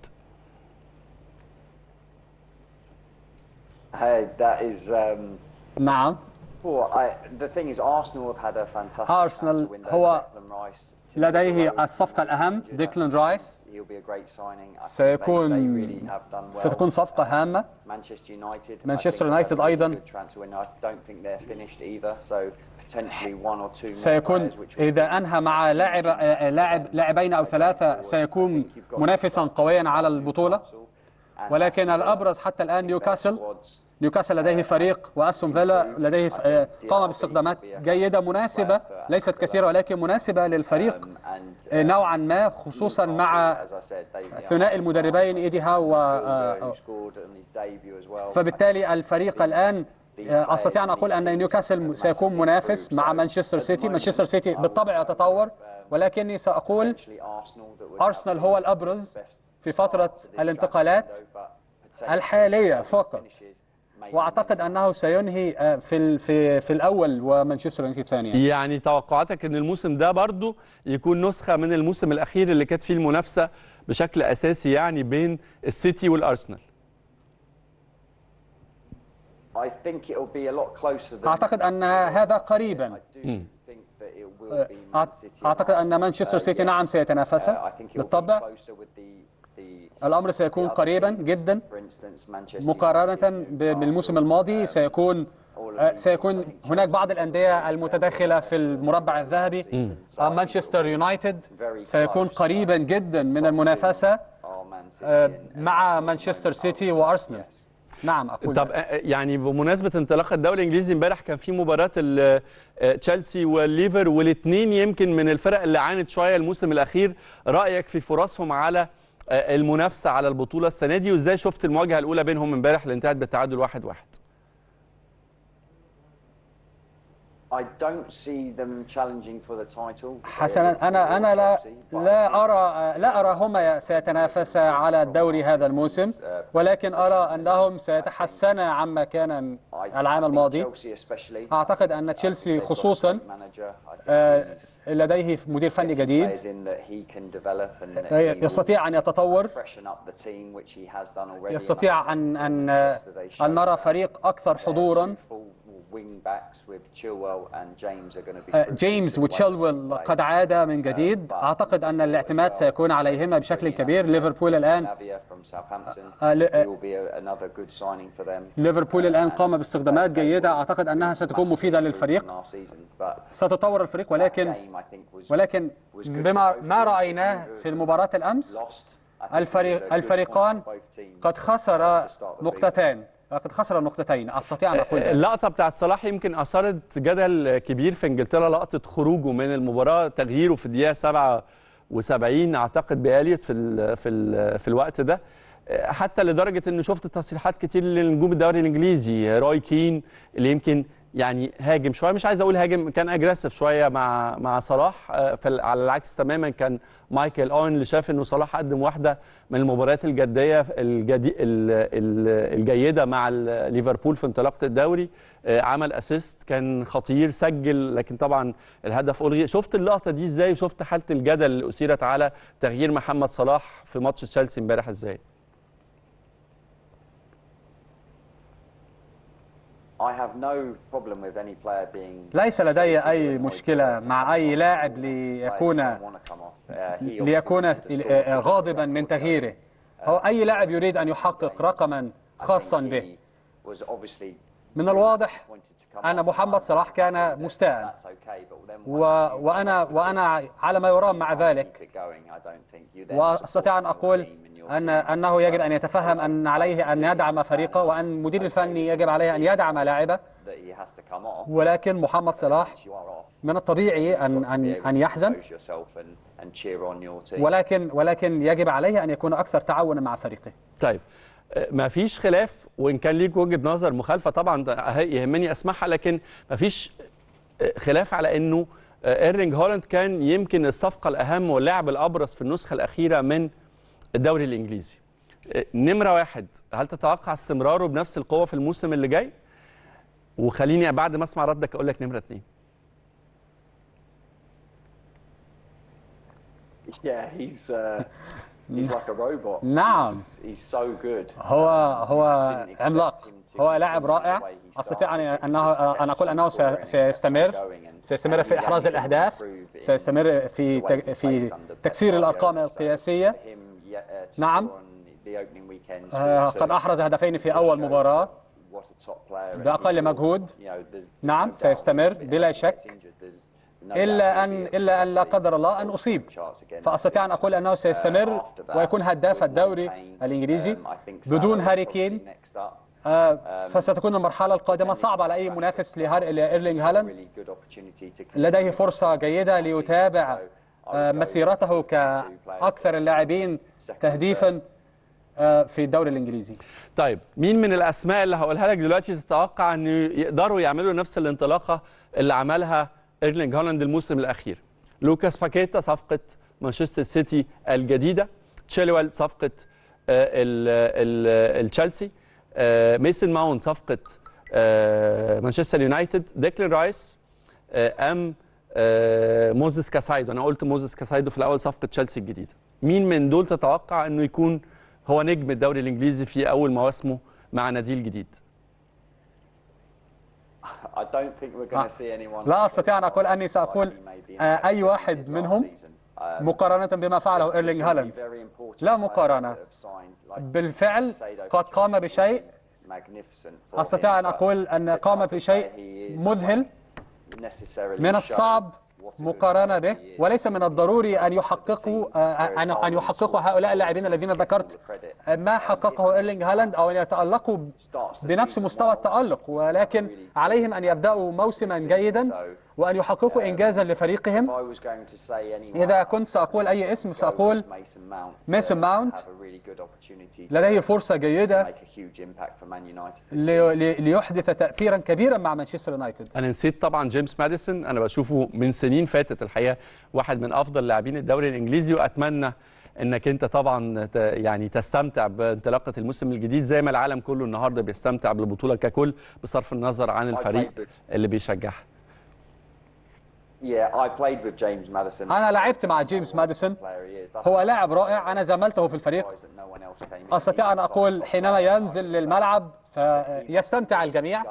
Speaker 2: Hey, that is. Um,
Speaker 3: نعم
Speaker 2: well, I, the thing is, Arsenal have had a fantastic
Speaker 3: Arsenal
Speaker 2: transfer window.
Speaker 3: هو
Speaker 2: Declan Rice,
Speaker 3: لديه الصفقة الأهم ديكلان رايس
Speaker 2: He'll be a great signing. I think
Speaker 3: سيكون
Speaker 2: they, they really have done well.
Speaker 3: ستكون صفقة هامة
Speaker 2: Manchester United.
Speaker 3: Manchester
Speaker 2: I think
Speaker 3: United
Speaker 2: that's a
Speaker 3: أيضاً.
Speaker 2: good transfer window. I don't think they're finished either. So potentially one or two more
Speaker 3: سيكون
Speaker 2: players, which will
Speaker 3: إذا أنهى مع لاعب آه، لاعب لاعبين أو ثلاثة سيكون منافسا قويا على البطولة ولكن الأبرز حتى الآن نيوكاسل نيوكاسل لديه فريق وأستون فيلا لديه آه، قام باستخدامات جيدة مناسبة ليست كثيرة ولكن مناسبة للفريق آه، نوعا ما خصوصا مع ثنائي المدربين إيدي هاو و- آه، فبالتالي الفريق الآن آه، أستطيع أن أقول أن نيوكاسل سيكون منافس مع مانشستر سيتي مانشستر سيتي بالطبع يتطور ولكني سأقول أرسنال هو الأبرز في فترة الانتقالات الحالية فقط وأعتقد أنه سينهي آه، في ال- في في الأول ومانشستر يونايتد ثانيا
Speaker 1: يعني توقعاتك ان الموسم ده برضو يكون نسخة من الموسم الأخير اللي كانت فيه المنافسة بشكل أساسي يعني بين السيتي والأرسنال
Speaker 2: I think it'll be a lot closer than
Speaker 3: أعتقد أن هذا قريبا
Speaker 2: I do think that it will be Man
Speaker 3: أعت-
Speaker 2: City and
Speaker 3: أعتقد أن
Speaker 2: Arsenal.
Speaker 3: مانشستر
Speaker 2: Uh,
Speaker 3: سيتي
Speaker 2: yes.
Speaker 3: نعم
Speaker 2: Uh,
Speaker 3: سيتنافسا
Speaker 2: I think it'll be
Speaker 3: بالطبع
Speaker 2: closer with the- the-
Speaker 3: الأمر سيكون
Speaker 2: the other
Speaker 3: قريبا
Speaker 2: teams.
Speaker 3: جدا
Speaker 2: For instance, Manchester
Speaker 3: مقارنة
Speaker 2: United,
Speaker 3: ب- بالموسم
Speaker 2: Arsenal,
Speaker 3: الماضي
Speaker 2: um,
Speaker 3: سيكون آه، سيكون هناك بعض الأندية المتداخلة في المربع الذهبي آه، مانشستر يونايتد سيكون قريبا جدا من المنافسة
Speaker 2: are Man City
Speaker 3: آه،
Speaker 2: and-
Speaker 3: مع مانشستر سيتي وأرسنال نعم أقول
Speaker 1: طب
Speaker 3: ذلك.
Speaker 1: آه، يعني بمناسبة انطلاق الدوري الإنجليزي امبارح كان في مباراة ال- آه، تشيلسي والليفر والاثنين يمكن من الفرق اللي عانت شوية الموسم الأخير رأيك في فرصهم على آه، المنافسة على البطولة السنة دي وإزاي شفت المواجهة الأولى بينهم امبارح اللي انتهت بالتعادل واحد واحد
Speaker 2: I don't see them challenging for the title.
Speaker 3: حسنا أنا أنا لا لا أرى لا أراهما سيتنافسا على الدوري هذا الموسم ولكن أرى أنهم سيتحسنا عما كان
Speaker 2: I
Speaker 3: العام
Speaker 2: think
Speaker 3: الماضي
Speaker 2: Chelsea especially.
Speaker 3: أعتقد أن تشيلسي
Speaker 2: They've got a
Speaker 3: خصوصا
Speaker 2: great manager. I think
Speaker 3: آه،
Speaker 2: he's
Speaker 3: لديه مدير فني
Speaker 2: getting
Speaker 3: جديد
Speaker 2: players in that he can develop and that
Speaker 3: آه،
Speaker 2: he will
Speaker 3: يستطيع أن يتطور
Speaker 2: freshen up the team, which he has done already.
Speaker 3: يستطيع أن أن أن نرى فريق أكثر حضورا
Speaker 2: wing backs with Chilwell and James are going to be
Speaker 3: آه،
Speaker 2: crucial
Speaker 3: جيمس
Speaker 2: to the way
Speaker 3: وتشيلويل
Speaker 2: they play.
Speaker 3: قد عادا من جديد أعتقد أن الاعتماد سيكون عليهما بشكل كبير ليفربول الآن
Speaker 2: Navia from Southampton.
Speaker 3: آه، ل-
Speaker 2: He will be a- another good signing for them.
Speaker 3: ليفربول الآن قام باستخدامات جيدة أعتقد أنها ستكون مفيدة للفريق
Speaker 2: Last season, but
Speaker 3: ستطور الفريق ولكن
Speaker 2: game I think was
Speaker 3: ولكن بما ما رأيناه في المباراة الأمس
Speaker 2: lost. I think it was
Speaker 3: الفريق
Speaker 2: a good
Speaker 3: الفريقان
Speaker 2: point for both teams
Speaker 3: قد خسر
Speaker 2: to start the season.
Speaker 3: نقطتين قد خسر نقطتين أستطيع أن أقول ذلك.
Speaker 1: اللقطة بتاعت صلاح يمكن أثارت جدل كبير في إنجلترا لقطة خروجه من المباراة تغييره في الدقيقة 77 أعتقد بآليت في ال في ال في الوقت ده حتى لدرجة إن شفت تصريحات كتير لنجوم الدوري الإنجليزي روي كين اللي يمكن يعني هاجم شويه مش عايز اقول هاجم كان اجريسيف شويه مع مع صلاح آه، في ال- على العكس تماما كان مايكل اون اللي شاف انه صلاح قدم واحده من المباريات الجديه الجدي ال- ال- الجيده مع ال- ليفربول في انطلاقه الدوري آه، عمل اسيست كان خطير سجل لكن طبعا الهدف الغي شفت اللقطه دي ازاي وشفت حاله الجدل اللي اثيرت على تغيير محمد صلاح في ماتش تشيلسي امبارح ازاي
Speaker 2: I have no problem with any player being
Speaker 3: ليس لدي أي
Speaker 2: annoyed
Speaker 3: مشكلة
Speaker 2: with
Speaker 3: مع
Speaker 2: Mohamed
Speaker 3: أي
Speaker 2: Salah.
Speaker 3: لاعب
Speaker 2: He will
Speaker 3: ليكون
Speaker 2: play, he don't wanna come off. Uh, he obviously
Speaker 3: ليكون
Speaker 2: wants to score.
Speaker 3: غاضبا من تغييره هو أي لاعب يريد أن يحقق رقما خاصا به
Speaker 2: He was obviously
Speaker 3: من الواضح
Speaker 2: wanted to come
Speaker 3: أن
Speaker 2: off.
Speaker 3: محمد صلاح كان مستاء
Speaker 2: That's okay, but then
Speaker 3: و...
Speaker 2: once you-
Speaker 3: وأنا وأنا على ما يرام مع ذلك
Speaker 2: keep it going, I don't think you then
Speaker 3: وأستطيع أن
Speaker 2: support your
Speaker 3: أقول
Speaker 2: team and
Speaker 3: أن أنه يجب أن يتفهم أن عليه أن يدعم فريقه وأن المدير الفني يجب عليه أن يدعم لاعبه
Speaker 2: that he has to come off.
Speaker 3: ولكن محمد صلاح
Speaker 2: Once you are off,
Speaker 3: من الطبيعي أن
Speaker 2: you've got to be
Speaker 3: أن
Speaker 2: able
Speaker 3: أن
Speaker 2: to
Speaker 3: يحزن
Speaker 2: compose yourself and, and cheer on your team.
Speaker 3: ولكن ولكن يجب عليه أن يكون أكثر تعاونا مع فريقه
Speaker 1: طيب ما فيش خلاف وان كان ليك وجهه نظر مخالفه طبعا ده يهمني اسمعها لكن ما فيش خلاف على انه ايرلينج هولاند كان يمكن الصفقه الاهم واللاعب الابرز في النسخه الاخيره من الدوري الانجليزي نمره واحد هل تتوقع استمراره بنفس القوه في الموسم اللي جاي وخليني بعد ما اسمع ردك اقول لك نمره اثنين
Speaker 2: Yeah, he's uh, he's like a robot.
Speaker 3: نعم.
Speaker 2: He's, he's so good.
Speaker 3: هو هو عملاق هو لاعب رائع استطيع ان انه ان اقول انه سي- سيستمر سيستمر في احراز الاهداف سيستمر في تك- في تكسير الارقام القياسيه
Speaker 2: Him, yeah, uh, to
Speaker 3: نعم.
Speaker 2: score on the opening weekend.
Speaker 3: آه،
Speaker 2: to-
Speaker 3: قد احرز هدفين في اول مباراه
Speaker 2: what a top player.
Speaker 3: بأقل مجهود.
Speaker 2: You know, there's- there's
Speaker 3: نعم،
Speaker 2: no doubt
Speaker 3: سيستمر
Speaker 2: if he
Speaker 3: بلا
Speaker 2: gets
Speaker 3: شك.
Speaker 2: injured, there's no
Speaker 3: الا
Speaker 2: doubt
Speaker 3: ان
Speaker 2: he'll be
Speaker 3: الا ان لا
Speaker 2: a
Speaker 3: قدر الله ان اصيب
Speaker 2: chance again.
Speaker 3: فاستطيع ان اقول انه سيستمر ويكون هداف الدوري الانجليزي بدون هاري كين
Speaker 2: Next up,
Speaker 3: آه، فستكون المرحله القادمه صعبه على اي منافس لهار لايرلينج هالاند
Speaker 2: really good opportunity to
Speaker 3: لديه فرصة جيدة ليتابع آه، مسيرته كأكثر اللاعبين تهديفا آه، في الدوري الإنجليزي
Speaker 1: طيب مين من الاسماء اللي هقولها لك دلوقتي تتوقع ان يقدروا يعملوا نفس الانطلاقه اللي عملها ايرلينج هولاند الموسم الاخير لوكاس باكيتا صفقه مانشستر سيتي الجديده تشيلويل صفقه آه، ال- ال- التشيلسي آه، ميسن ماونت صفقه آه، مانشستر يونايتد ديكلان رايس آه، ام آه، موزيس كاسايدو انا قلت موزيس كاسايدو في الاول صفقه تشيلسي الجديده مين من دول تتوقع انه يكون هو نجم الدوري الانجليزي في اول مواسمه مع ناديه الجديد
Speaker 2: I don't think we're going to see anyone.
Speaker 3: لا أستطيع أن أقول أني سأقول آه، أي واحد منهم مقارنة بما فعله إيرلينج هالاند لا مقارنة. بالفعل قد قام بشيء أستطيع أن أقول أن قام بشيء مذهل من الصعب مقارنة به وليس من الضروري أن يحققوا آه، أن أن يحققوا هؤلاء اللاعبين الذين ذكرت آه، ما حققه إيرلينج هالاند أو أن يتألقوا بنفس مستوى التألق ولكن عليهم أن يبدأوا موسما جيدا وأن يحققوا إنجازا لفريقهم إذا كنت سأقول أي اسم سأقول ميسون ماونت لديه فرصة جيدة لي- لي- ليحدث تأثيرا كبيرا مع مانشستر يونايتد
Speaker 1: انا نسيت طبعا جيمس ماديسون انا بشوفه من سنين فاتت الحقيقه واحد من افضل لاعبين الدوري الانجليزي واتمنى انك انت طبعا ت- يعني تستمتع بانطلاقه الموسم الجديد زي ما العالم كله النهارده بيستمتع بالبطوله ككل بصرف النظر عن الفريق اللي بيشجعها
Speaker 3: أنا لعبت مع جيمس ماديسون هو لاعب رائع أنا زملته في الفريق أستطيع أن أقول حينما ينزل للملعب فيستمتع الجميع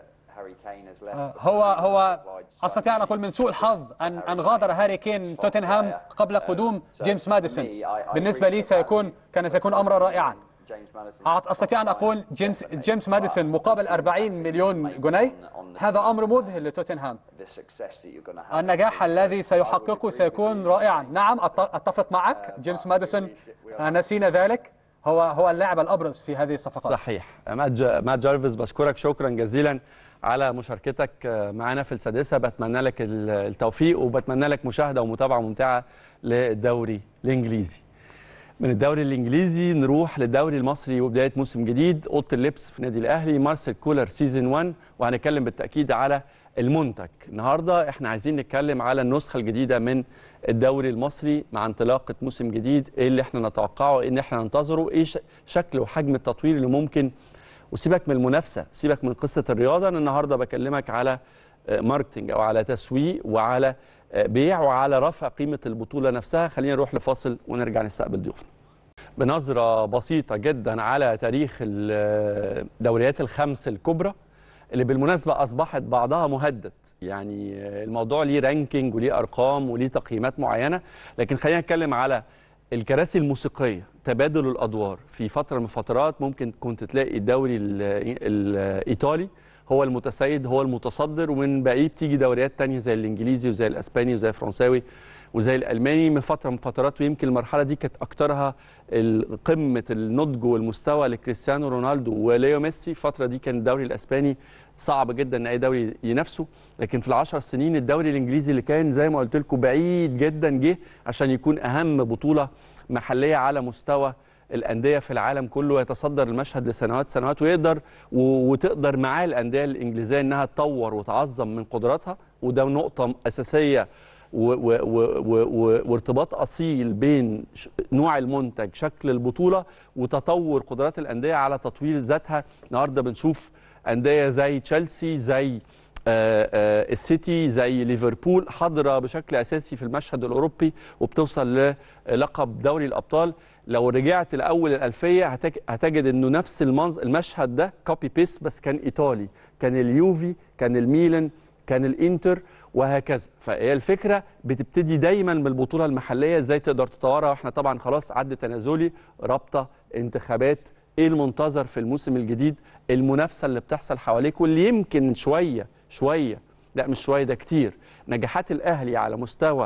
Speaker 3: هو هو أستطيع أن أقول من سوء الحظ أن أن غادر هاري كين توتنهام قبل قدوم جيمس ماديسون بالنسبة لي سيكون كان سيكون أمرا رائعا أعط- أستطيع أن أقول جيمس جيمس ماديسون مقابل 40 مليون جنيه هذا أمر مذهل لتوتنهام النجاح الذي سيحققه سيكون رائعا نعم أت- أتفق معك جيمس ماديسون آه، نسينا ذلك هو هو اللاعب الأبرز في هذه الصفقات
Speaker 1: صحيح مات جا- مات جارفيس بشكرك شكرا جزيلا على مشاركتك معنا في السادسه بتمنى لك ال- التوفيق وبتمنى لك مشاهده ومتابعه ممتعه للدوري الانجليزي من الدوري الانجليزي نروح للدوري المصري وبدايه موسم جديد اوضه اللبس في نادي الاهلي مارسيل كولر سيزون 1 وهنتكلم بالتاكيد على المنتج النهارده احنا عايزين نتكلم على النسخه الجديده من الدوري المصري مع انطلاقه موسم جديد ايه اللي احنا نتوقعه ايه اللي احنا ننتظره ايه ش- شكل وحجم التطوير اللي ممكن وسيبك من المنافسه سيبك من قصه الرياضه انا النهارده بكلمك على آه، ماركتينج او على تسويق وعلى آه، بيع وعلى رفع قيمه البطوله نفسها خلينا نروح لفاصل ونرجع نستقبل ضيوفنا بنظره بسيطه جدا على تاريخ الدوريات الخمس الكبرى اللي بالمناسبه اصبحت بعضها مهدد يعني الموضوع ليه رانكينج وليه ارقام وليه تقييمات معينه لكن خلينا نتكلم على الكراسي الموسيقيه تبادل الادوار في فتره من الفترات ممكن كنت تلاقي الدوري ال- الايطالي هو المتسيد هو المتصدر ومن بقيه تيجي دوريات تانية زي الانجليزي وزي الاسباني وزي الفرنساوي وزي الالماني من فتره من فترات ويمكن المرحله دي كانت اكترها ال- قمه النضج والمستوى لكريستيانو رونالدو وليو ميسي الفتره دي كان الدوري الاسباني صعب جدا ان اي دوري ينافسه لكن في العشر سنين الدوري الانجليزي اللي كان زي ما قلت لكم بعيد جدا جه عشان يكون اهم بطوله محليه على مستوى الانديه في العالم كله يتصدر المشهد لسنوات سنوات ويقدر و- وتقدر معاه الانديه الانجليزيه انها تطور وتعظم من قدراتها وده نقطه اساسيه و- و- و- و- و- وارتباط اصيل بين ش- نوع المنتج شكل البطوله وتطور قدرات الانديه على تطوير ذاتها النهارده بنشوف انديه زي تشيلسي زي آه، آه، السيتي زي ليفربول حاضره بشكل اساسي في المشهد الاوروبي وبتوصل للقب دوري الابطال لو رجعت لاول الالفيه هتج- هتجد انه نفس المنظ المشهد ده كوبي بيست بس كان ايطالي كان اليوفي كان الميلان كان الانتر وهكذا فهي الفكره بتبتدي دايما بالبطوله المحليه ازاي تقدر تطورها واحنا طبعا خلاص عد تنازلي رابطه انتخابات ايه المنتظر في الموسم الجديد المنافسه اللي بتحصل حواليك واللي يمكن شويه شويه لا مش شويه ده كتير نجاحات الاهلي على مستوى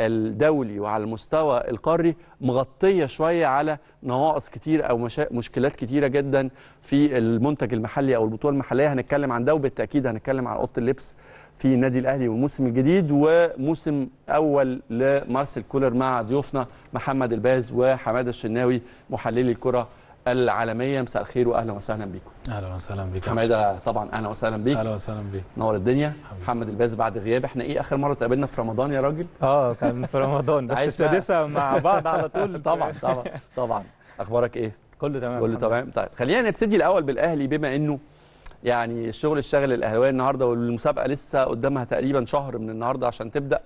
Speaker 1: الدولي وعلى المستوى القاري مغطيه شويه على نواقص كتير او مشا... مشكلات كتيره جدا في المنتج المحلي او البطوله المحليه هنتكلم عن ده وبالتاكيد هنتكلم عن اوضه اللبس في النادي الاهلي والموسم الجديد وموسم اول لمارسيل كولر مع ضيوفنا محمد الباز وحماده الشناوي محللي الكره العالميه مساء الخير واهلا وسهلا بيكم
Speaker 4: اهلا وسهلا بك
Speaker 1: حماده طبعا اهلا وسهلا بيك
Speaker 4: اهلا وسهلا بك
Speaker 1: نور الدنيا محمد الباز بعد غياب احنا ايه اخر مره اتقابلنا في رمضان يا راجل
Speaker 5: اه كان في رمضان بس
Speaker 1: عايز بقى.
Speaker 5: السادسه مع بعض على طول
Speaker 1: طبعا طبعا طبعا اخبارك ايه
Speaker 5: كله تمام
Speaker 1: كله
Speaker 5: الحمد لله.
Speaker 1: تمام طيب خلينا نبتدي الاول بالاهلي بما انه يعني الشغل الشاغل الاهلاويه النهارده والمسابقه لسه قدامها تقريبا شهر من النهارده عشان تبدا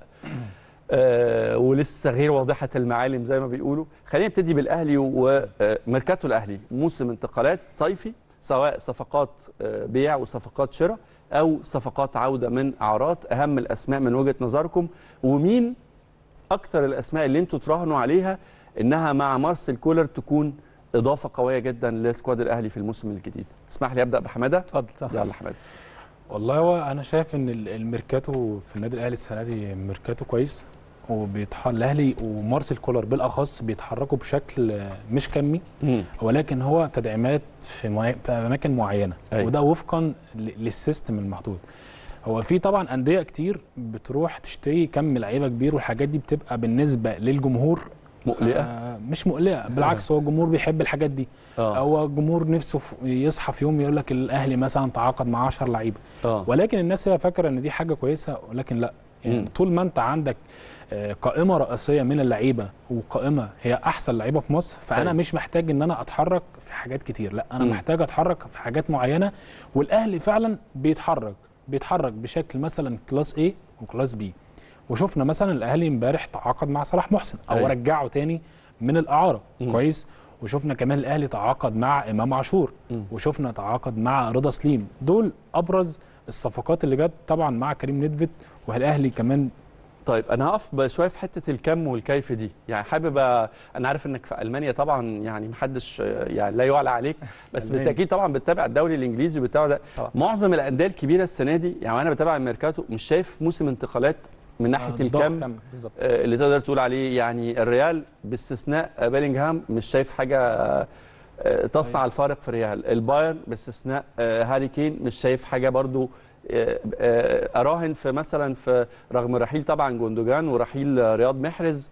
Speaker 1: آه ولسه غير واضحه المعالم زي ما بيقولوا خلينا نبتدي بالاهلي وميركاتو الاهلي موسم انتقالات صيفي سواء صفقات آه، بيع وصفقات شراء او صفقات عوده من اعارات اهم الاسماء من وجهه نظركم ومين اكتر الاسماء اللي انتوا تراهنوا عليها انها مع مارسيل كولر تكون اضافه قويه جدا لسكواد الاهلي في الموسم الجديد تسمح لي ابدا بحماده
Speaker 5: اتفضل
Speaker 1: يلا حماده
Speaker 4: والله هو انا شايف ان ال- الميركاتو في النادي الاهلي السنه دي ميركاتو كويس وبيتح الاهلي ومارسيل كولر بالاخص بيتحركوا بشكل آه، مش كمي ولكن هو تدعيمات في, معي... في اماكن معينه
Speaker 1: أيوة.
Speaker 4: وده وفقا ل- للسيستم المحدود هو في طبعا انديه كتير بتروح تشتري كم لعيبه كبير والحاجات دي بتبقى بالنسبه للجمهور
Speaker 1: مقلقه
Speaker 4: آه مش مقلقه بالعكس هو الجمهور بيحب الحاجات دي
Speaker 1: اه
Speaker 4: هو الجمهور نفسه في- يصحى في يوم يقول لك الاهلي مثلا تعاقد مع 10 لعيبه
Speaker 1: اه
Speaker 4: ولكن الناس هي فاكره ان دي حاجه كويسه ولكن لا يعني
Speaker 1: مم.
Speaker 4: طول ما انت عندك آه، قائمه رئيسيه من اللعيبه وقائمه هي احسن لعيبه في مصر فانا
Speaker 1: أيوة.
Speaker 4: مش محتاج ان انا اتحرك في حاجات كتير لا انا
Speaker 1: مم.
Speaker 4: محتاج اتحرك في حاجات معينه والاهلي فعلا بيتحرك بيتحرك بشكل مثلا كلاس A وكلاس B وشفنا مثلا الاهلي امبارح تعاقد مع صلاح محسن او
Speaker 1: أيوة.
Speaker 4: رجعه تاني من الاعاره
Speaker 1: مم.
Speaker 4: كويس وشفنا كمان الاهلي تعاقد مع امام عاشور
Speaker 1: مم.
Speaker 4: وشفنا تعاقد مع رضا سليم دول ابرز الصفقات اللي جت طبعا مع كريم نيدفيد والاهلي كمان
Speaker 1: طيب انا هقف ب- شويه في حته الكم والكيف دي يعني حابب أ- انا عارف انك في المانيا طبعا يعني محدش آه، يعني لا يعلى عليك بس
Speaker 5: ألمانيا.
Speaker 1: بالتاكيد طبعا بتتابع الدوري الانجليزي وبتتابع ده
Speaker 5: طبعا.
Speaker 1: معظم الانديه الكبيره السنه دي يعني انا بتابع الميركاتو مش شايف موسم انتقالات من ناحيه
Speaker 4: آه،
Speaker 1: الكم
Speaker 5: كم بالظبط
Speaker 1: آه، اللي تقدر تقول عليه يعني الريال باستثناء آه، بيلينغهام مش شايف حاجه آه، آه، تصنع الفارق في الريال البايرن باستثناء آه، هاري كين مش شايف حاجه برضو آه، آه، اراهن في مثلا في رغم رحيل طبعا جوندوجان ورحيل آه، رياض محرز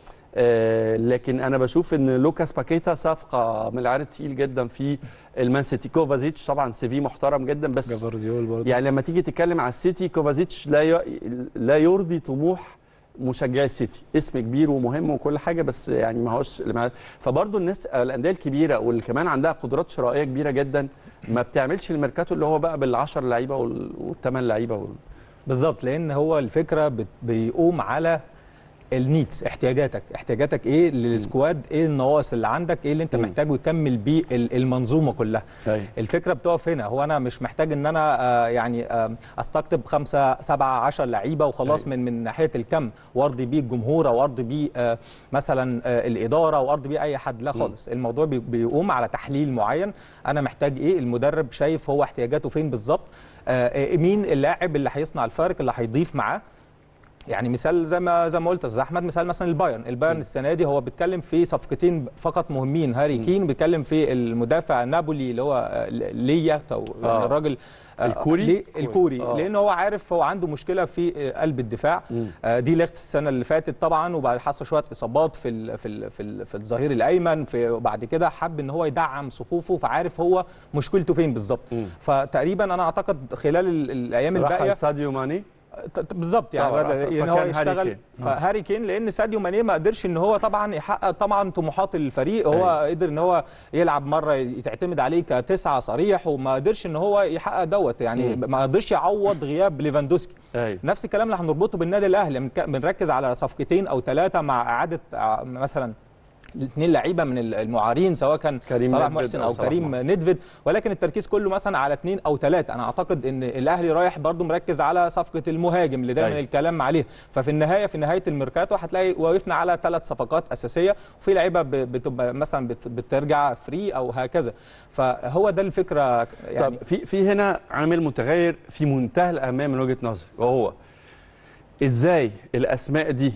Speaker 1: آه، لكن انا بشوف ان لوكاس باكيتا صفقه من العيار التقيل جدا في المان سيتي كوفازيتش طبعا سي في محترم جدا بس
Speaker 4: جافارديول برضه
Speaker 1: يعني لما تيجي تتكلم على السيتي كوفازيتش لا ي... لا يرضي طموح مشجعي السيتي اسم كبير ومهم وكل حاجه بس يعني ما هوش ما- فبرضه الناس الانديه الكبيره واللي كمان عندها قدرات شرائيه كبيره جدا ما بتعملش الميركاتو اللي هو بقى بال10 لعيبه وال- والثمان لعيبه وال...
Speaker 5: بالظبط لان هو الفكره بت- بيقوم على النيدز احتياجاتك احتياجاتك ايه للسكواد ايه النواقص اللي عندك ايه اللي انت محتاجه يكمل بيه ال- المنظومه كلها
Speaker 1: أيوة.
Speaker 5: الفكره بتقف هنا هو انا مش محتاج ان انا آه، يعني آه، استقطب خمسة سبعة عشر لعيبه وخلاص
Speaker 1: أيوة.
Speaker 5: من من ناحيه الكم وارضي بيه الجمهور او ارضي بيه آه، مثلا آه، الاداره وارضي بيه اي حد لا خالص الموضوع بي- بيقوم على تحليل معين انا محتاج ايه المدرب شايف هو احتياجاته فين بالظبط آه، آه، مين اللاعب اللي هيصنع الفارق اللي هيضيف معاه يعني مثال زي ما زي ما قلت استاذ احمد مثال مثلا البايرن البايرن السنه دي هو بيتكلم في صفقتين فقط مهمين هاري كين بيتكلم في المدافع نابولي اللي هو آه، ليا او
Speaker 1: آه.
Speaker 5: يعني الراجل آه،
Speaker 1: الكوري؟
Speaker 5: ليه- الكوري
Speaker 1: آه.
Speaker 5: لان هو عارف هو عنده مشكله في آه، قلب الدفاع آه، دي ليخت السنه اللي فاتت طبعا وبعد حصل شويه اصابات في ال في ال في, ال في الظهير الايمن في وبعد كده حب ان هو يدعم صفوفه فعارف هو مشكلته فين بالظبط فتقريبا انا اعتقد خلال ال- الايام الباقيه
Speaker 1: راح ساديو ماني
Speaker 5: ت- ت- بالظبط يعني
Speaker 1: طبعاً،
Speaker 5: بدأ-
Speaker 1: فكان
Speaker 5: ان هو
Speaker 1: هاري
Speaker 5: يشتغل
Speaker 1: كين.
Speaker 5: فهاري كين لان ساديو ماني ما قدرش ان هو طبعا يحقق طبعا طموحات الفريق هو
Speaker 1: أيوة.
Speaker 5: قدر ان هو يلعب مره يتعتمد عليه كتسعه صريح وما قدرش ان هو يحقق دوت يعني ما قدرش يعوض غياب ليفاندوسكي
Speaker 1: ايوه
Speaker 5: نفس الكلام اللي هنربطه بالنادي الاهلي بنك- بنركز على صفقتين او ثلاثه مع اعاده ع- مثلا الاثنين لعيبه من المعارين سواء كان
Speaker 1: كريم
Speaker 5: صلاح
Speaker 1: ندفد
Speaker 5: محسن
Speaker 1: أو
Speaker 5: او
Speaker 1: صلاح
Speaker 5: كريم
Speaker 1: محسن.
Speaker 5: ندفد ولكن التركيز كله مثلا على اثنين او ثلاثه انا اعتقد ان الاهلي رايح برضو مركز على صفقه المهاجم اللي دايما
Speaker 1: أيوة.
Speaker 5: الكلام عليه ففي النهايه في نهايه الميركاتو هتلاقي وقفنا على ثلاث صفقات اساسيه وفي لعيبه ب- بتبقى مثلا بت- بترجع فري او هكذا فهو ده الفكره يعني
Speaker 1: طب في في هنا عامل متغير في منتهى الاهميه من وجهه نظري وهو ازاي الاسماء دي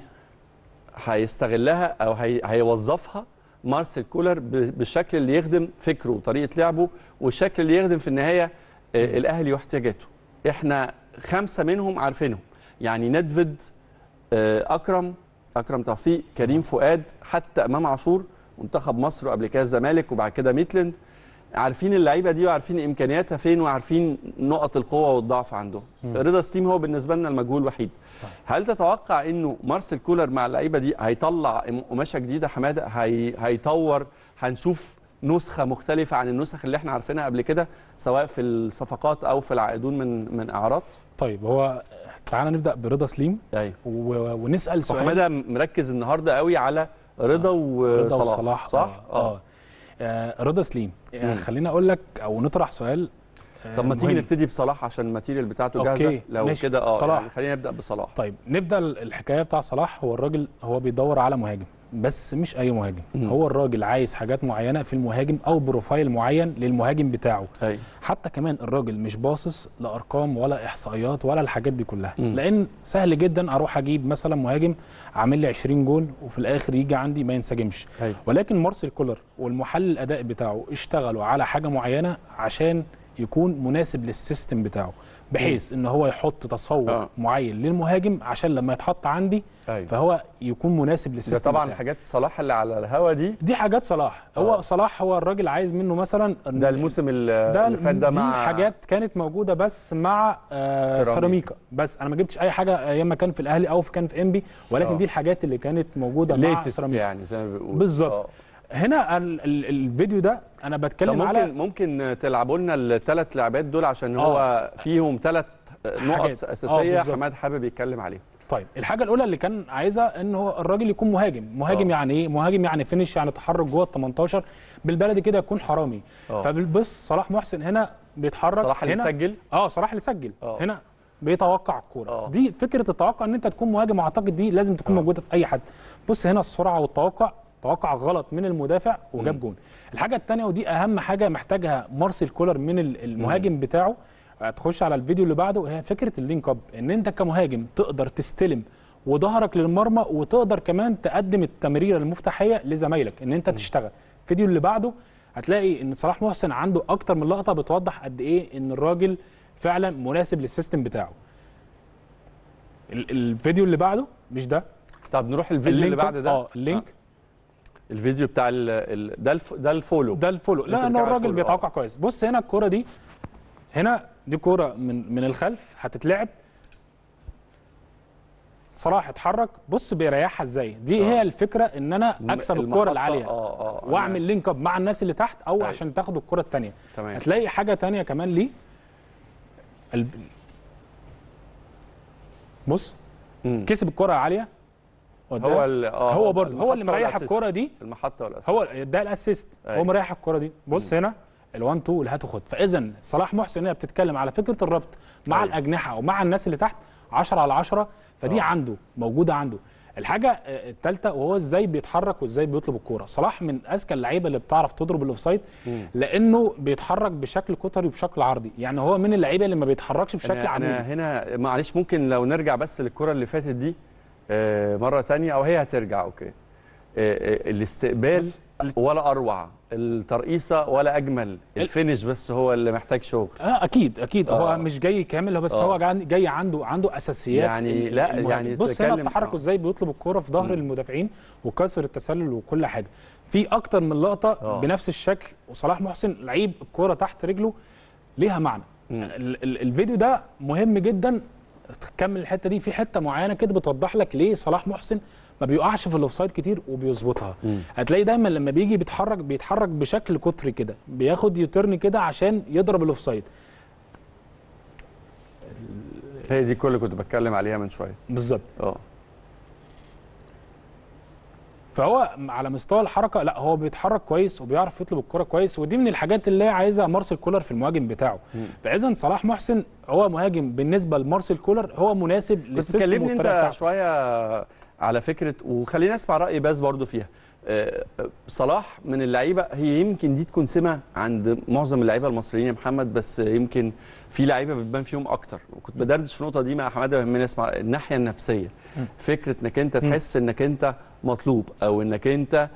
Speaker 1: هيستغلها او هي هيوظفها مارسيل كولر ب- بالشكل اللي يخدم فكره وطريقه لعبه والشكل اللي يخدم في النهايه آه، الاهلي واحتياجاته احنا خمسه منهم عارفينهم يعني ندفد آه، اكرم اكرم توفيق كريم فؤاد حتى امام عاشور منتخب مصر وقبل كده الزمالك وبعد كده ميتلاند عارفين اللعيبه دي وعارفين امكانياتها فين وعارفين نقط القوه والضعف عندهم رضا ستيم هو بالنسبه لنا المجهول الوحيد
Speaker 4: صح.
Speaker 1: هل تتوقع انه مارسيل كولر مع اللعيبه دي هيطلع قماشه جديده حماده هي... هيطور هنشوف نسخه مختلفه عن النسخ اللي احنا عارفينها قبل كده سواء في الصفقات او في العائدون من من اعراض
Speaker 4: طيب هو تعالى نبدا برضا سليم
Speaker 1: ايوه
Speaker 4: و- ونسال سؤال
Speaker 1: وحماده مركز النهارده قوي على رضا
Speaker 4: رضا
Speaker 1: وصلاح
Speaker 4: وصلاح
Speaker 1: صح
Speaker 4: اه, آه. آه رضا سليم آه خليني اقول لك او نطرح سؤال آه
Speaker 1: طب ما تيجي
Speaker 4: مهم.
Speaker 1: نبتدي بصلاح عشان الماتيريال بتاعته
Speaker 4: أوكي،
Speaker 1: جاهزه لو
Speaker 4: ماشي.
Speaker 1: كده اه
Speaker 4: صلاح.
Speaker 1: يعني خلينا نبدا بصلاح
Speaker 4: طيب نبدا الحكايه بتاع صلاح هو الراجل هو بيدور على مهاجم بس مش اي مهاجم
Speaker 1: مم.
Speaker 4: هو الراجل عايز حاجات معينه في المهاجم او بروفايل معين للمهاجم بتاعه
Speaker 1: ايوه
Speaker 4: حتى كمان الراجل مش باصص لارقام ولا احصائيات ولا الحاجات دي كلها
Speaker 1: مم.
Speaker 4: لان سهل جدا اروح اجيب مثلا مهاجم عامل لي 20 جول وفي الاخر يجي عندي ما ينسجمش
Speaker 1: ايوه
Speaker 4: ولكن مارسيل كولر والمحلل الاداء بتاعه اشتغلوا على حاجه معينه عشان يكون مناسب للسيستم بتاعه بحيث ان هو يحط تصور
Speaker 1: آه.
Speaker 4: معين للمهاجم عشان لما يتحط عندي
Speaker 1: ايوه
Speaker 4: فهو يكون مناسب
Speaker 1: ده
Speaker 4: للسيستم
Speaker 1: طبعا
Speaker 4: بتاعه.
Speaker 1: حاجات صلاح اللي على الهوا دي
Speaker 4: دي حاجات صلاح هو
Speaker 1: آه.
Speaker 4: صلاح هو الراجل عايز منه مثلا إن-
Speaker 1: ده الموسم اللي
Speaker 4: ده
Speaker 1: اللي فات ده
Speaker 4: دي
Speaker 1: مع
Speaker 4: حاجات كانت موجوده بس مع آه
Speaker 1: سيراميكا.
Speaker 4: سيراميكا بس انا ما جبتش اي حاجه ايام ما كان في الاهلي او في كان في انبي ولكن
Speaker 1: آه.
Speaker 4: دي الحاجات اللي كانت موجوده مع
Speaker 1: ليتست
Speaker 4: سيراميكا
Speaker 1: يعني زي ما بيقولوا
Speaker 4: بالظبط.
Speaker 1: آه.
Speaker 4: هنا ال ال الفيديو ده انا
Speaker 1: طب
Speaker 4: بتكلم
Speaker 1: ممكن
Speaker 4: على
Speaker 1: ممكن تلعبوا لنا الثلاث لعبات دول عشان
Speaker 4: آه.
Speaker 1: هو فيهم ثلاث نقط
Speaker 4: حاجات. آه،
Speaker 1: اساسيه
Speaker 4: بالظبط.
Speaker 1: حماد حابب يتكلم عليهم
Speaker 4: طيب الحاجه الاولى اللي كان عايزها ان هو الراجل يكون مهاجم مهاجم
Speaker 1: آه.
Speaker 4: يعني ايه مهاجم يعني فينش يعني تحرك جوه ال 18 بالبلدي كده يكون حرامي
Speaker 1: آه.
Speaker 4: فبص صلاح محسن هنا بيتحرك
Speaker 1: صلاح اللي
Speaker 4: هنا
Speaker 1: سجل
Speaker 4: اه صلاح اللي سجل
Speaker 1: آه.
Speaker 4: هنا بيتوقع الكوره
Speaker 1: آه.
Speaker 4: دي فكره التوقع ان انت تكون مهاجم اعتقد دي لازم تكون
Speaker 1: آه.
Speaker 4: موجوده في اي حد بص هنا السرعه والتوقع توقع غلط من المدافع وجاب جون الحاجه الثانيه ودي اهم حاجه محتاجها مارسيل كولر من ال- المهاجم بتاعه هتخش على الفيديو اللي بعده هي فكره اللينك اب ان انت كمهاجم تقدر تستلم وظهرك للمرمى وتقدر كمان تقدم التمريره المفتاحيه لزمايلك ان انت تشتغل الفيديو اللي بعده هتلاقي ان صلاح محسن عنده اكتر من لقطه بتوضح قد ايه ان الراجل فعلا مناسب للسيستم بتاعه ال- الفيديو اللي بعده مش ده
Speaker 1: طب نروح الفيديو اللي
Speaker 4: اللينك
Speaker 1: بعد ده
Speaker 4: اه اللينك
Speaker 1: الفيديو بتاع ال... ال... ده الف... ده الفولو
Speaker 4: ده الفولو
Speaker 1: أنت
Speaker 4: لا انا
Speaker 1: بتتكلم على
Speaker 4: الراجل
Speaker 1: الفولو،
Speaker 4: بيتوقع
Speaker 1: آه.
Speaker 4: كويس بص هنا الكوره دي هنا دي كوره من من الخلف هتتلعب صلاح اتحرك بص بيريحها ازاي دي
Speaker 1: آه.
Speaker 4: هي الفكره ان انا اكسب
Speaker 1: المحطة،
Speaker 4: الكوره العاليه
Speaker 1: اه اه أنا-
Speaker 4: واعمل لينك اب مع الناس اللي تحت او
Speaker 1: أيوة.
Speaker 4: عشان تاخد الكره الثانيه
Speaker 1: تمام
Speaker 4: هتلاقي حاجه تانية كمان ليه ال... بص
Speaker 1: مم.
Speaker 4: كسب الكره العاليه وده-
Speaker 1: هو ال- آه،
Speaker 4: هو برضه هو اللي
Speaker 1: المحطة
Speaker 4: مريح
Speaker 1: والأسيست.
Speaker 4: الكرة دي
Speaker 1: المحطه والاساس
Speaker 4: هو ده الاسيست
Speaker 1: أيوة.
Speaker 4: هو مريح الكرة دي بص هنا ال1 2 الهات وخد فاذا صلاح محسن هنا بتتكلم على فكره الربط مع
Speaker 1: أيوة.
Speaker 4: الاجنحه ومع الناس اللي تحت 10 على 10 فدي
Speaker 1: آه.
Speaker 4: عنده موجوده عنده الحاجه آه، الثالثه وهو ازاي بيتحرك وازاي بيطلب الكوره صلاح من اذكى اللعيبه اللي بتعرف تضرب الاوفسايد لانه بيتحرك بشكل قطري وبشكل عرضي يعني هو من اللعيبه اللي ما بيتحركش بشكل
Speaker 1: أنا, انا
Speaker 4: عمودي
Speaker 1: هنا معلش ممكن لو نرجع بس للكره اللي فاتت دي آه، مره تانية او هي هترجع اوكي آه، آه، الاستقبال
Speaker 4: بص، الاست-
Speaker 1: ولا اروع الترقيصه ولا اجمل الفينش بس هو اللي محتاج شغل
Speaker 4: اه اكيد اكيد
Speaker 1: آه.
Speaker 4: هو مش جاي كامل هو بس
Speaker 1: آه.
Speaker 4: هو جاي جاي عنده عنده اساسيات
Speaker 1: يعني
Speaker 4: ال-
Speaker 1: لا،
Speaker 4: المهاجم.
Speaker 1: يعني
Speaker 4: بص هنا
Speaker 1: تتكلم-
Speaker 4: تحركه
Speaker 1: آه.
Speaker 4: ازاي بيطلب الكوره في ظهر المدافعين وكسر التسلل وكل حاجه في اكتر من لقطه
Speaker 1: آه.
Speaker 4: بنفس الشكل وصلاح محسن لعيب الكوره تحت رجله ليها معنى ال ال الفيديو ده مهم جدا تكمل الحته دي في حته معينه كده بتوضح لك ليه صلاح محسن ما بيقعش في الاوفسايد كتير وبيظبطها هتلاقي دايما لما بيجي بيتحرك بيتحرك بشكل قطري كده بياخد يوترن كده عشان يضرب الاوفسايد
Speaker 1: هي دي كل اللي كنت بتكلم عليها من شويه
Speaker 4: بالظبط
Speaker 1: اه
Speaker 4: فهو على مستوى الحركه لا هو بيتحرك كويس وبيعرف يطلب الكره كويس ودي من الحاجات اللي عايزها مارسيل كولر في المهاجم بتاعه فاذا صلاح محسن هو مهاجم بالنسبه لمارسيل كولر هو مناسب
Speaker 1: كنت
Speaker 4: للسيستم
Speaker 1: تكلمني
Speaker 4: والطريقه
Speaker 1: انت
Speaker 4: بتاعته
Speaker 1: شويه على فكره وخلينا نسمع راي باز برضو فيها آه، آه، صلاح من اللعيبه هي يمكن دي تكون سمه عند معظم اللعيبه المصريين يا محمد بس يمكن في لعيبه بتبان فيهم اكتر وكنت بدردش في النقطه دي مع حماده ويهمني اسمع الناحيه النفسيه فكره انك انت تحس انك انت مطلوب او انك انت